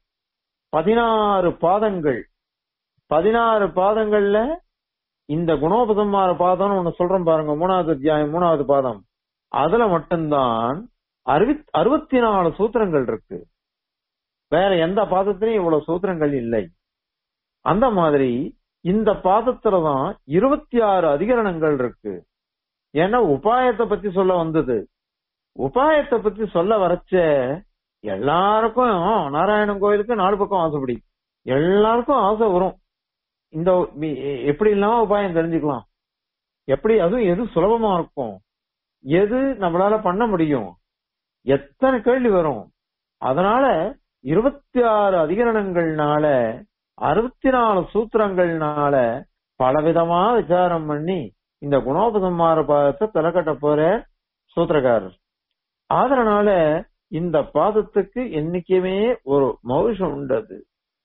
பதினாறு பாதங்கள் பதினாறு பாதங்கள்ல இந்த குணோபசம்மார பாதம்னு ஒண்ணு சொல்றோம் பாருங்க மூணாவது அத்தியாயம் மூணாவது பாதம் அதுல மட்டும்தான் அறுபத் அறுபத்தி நாலு சூத்திரங்கள் இருக்கு வேற எந்த பாதத்திலையும் இவ்வளவு சூத்திரங்கள் இல்லை அந்த மாதிரி இந்த பாதத்துலதான் இருபத்தி ஆறு அதிகரணங்கள் இருக்கு ஏன்னா உபாயத்தை பத்தி சொல்ல வந்தது உபாயத்தை பத்தி சொல்ல வரச்ச எல்லாருக்கும் நாராயணன் கோயிலுக்கு நாலு பக்கம் ஆசைப்படி எல்லாருக்கும் ஆசை வரும் இந்த மி- எப்படி இல்லாம உபாயம் தெரிஞ்சுக்கலாம் எப்படி அதுவும் எது சுலபமா இருக்கும் எது நம்மளால பண்ண முடியும் எத்தனை கேள்வி வரும் அதனால இருபத்தி ஆறு அதிகரணங்கள்னால அறுபத்தி நாலு சூத்திரங்கள்னால பலவிதமா விசாரம் பண்ணி இந்த குணோபசம்மார பாதத்தை தலைக்கட்ட போற சூத்திரக்காரர் அதனால இந்த பாதத்துக்கு என்னைக்குமே ஒரு மௌஷம் உண்டது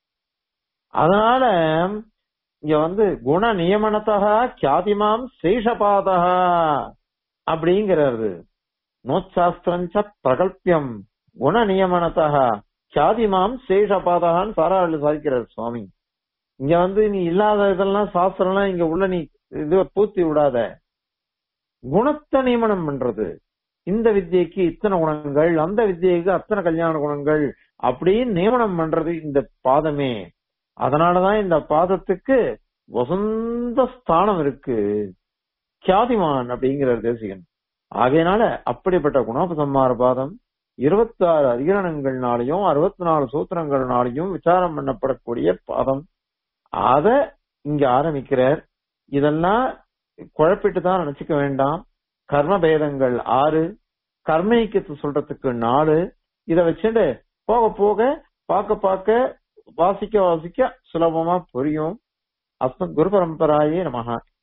அதனால இங்க வந்து குண நியமனத்தகா கியாதிமாம் சேஷபாதா அப்படிங்கிறது நோச்சாஸ்திரஞ்ச பிரகல்பியம் குண நியமனத்தகா கியாதிமாம் சேஷபாதகான்னு சாராவளி சாதிக்கிறார் சுவாமி இங்க வந்து நீ இல்லாத இதெல்லாம் சாஸ்திரம்லாம் இங்க உள்ள நீ இது பூத்தி விடாத குணத்தை நியமனம் பண்றது இந்த வித்தியைக்கு இத்தனை குணங்கள் அந்த வித்தியைக்கு அத்தனை கல்யாண குணங்கள் அப்படின்னு நியமனம் பண்றது இந்த பாதமே அதனாலதான் இந்த பாதத்துக்கு வசந்த ஸ்தானம் இருக்கு கியாதிமான் அப்படிங்கிறார் தேசிகன் ஆகையினால அப்படிப்பட்ட குணோபசம்மார பாதம் இருபத்தாறு அதிகரணங்கள்னாலையும் அறுபத்தி நாலு சூத்திரங்கள்னாலையும் விசாரம் பண்ணப்படக்கூடிய பாதம் அத இங்க ஆரம்பிக்கிறார் இதெல்லாம் குழப்பிட்டு தான் நினைச்சுக்க வேண்டாம் கர்ம பேதங்கள் ஆறு கர்மீக்கத்து சொல்றதுக்கு நாலு இத வச்சுட்டு போக போக பார்க்க பார்க்க வாசிக்க வாசிக்க சுலபமா புரியும் அஸ்மத் குரு பரம்பராயே நமகா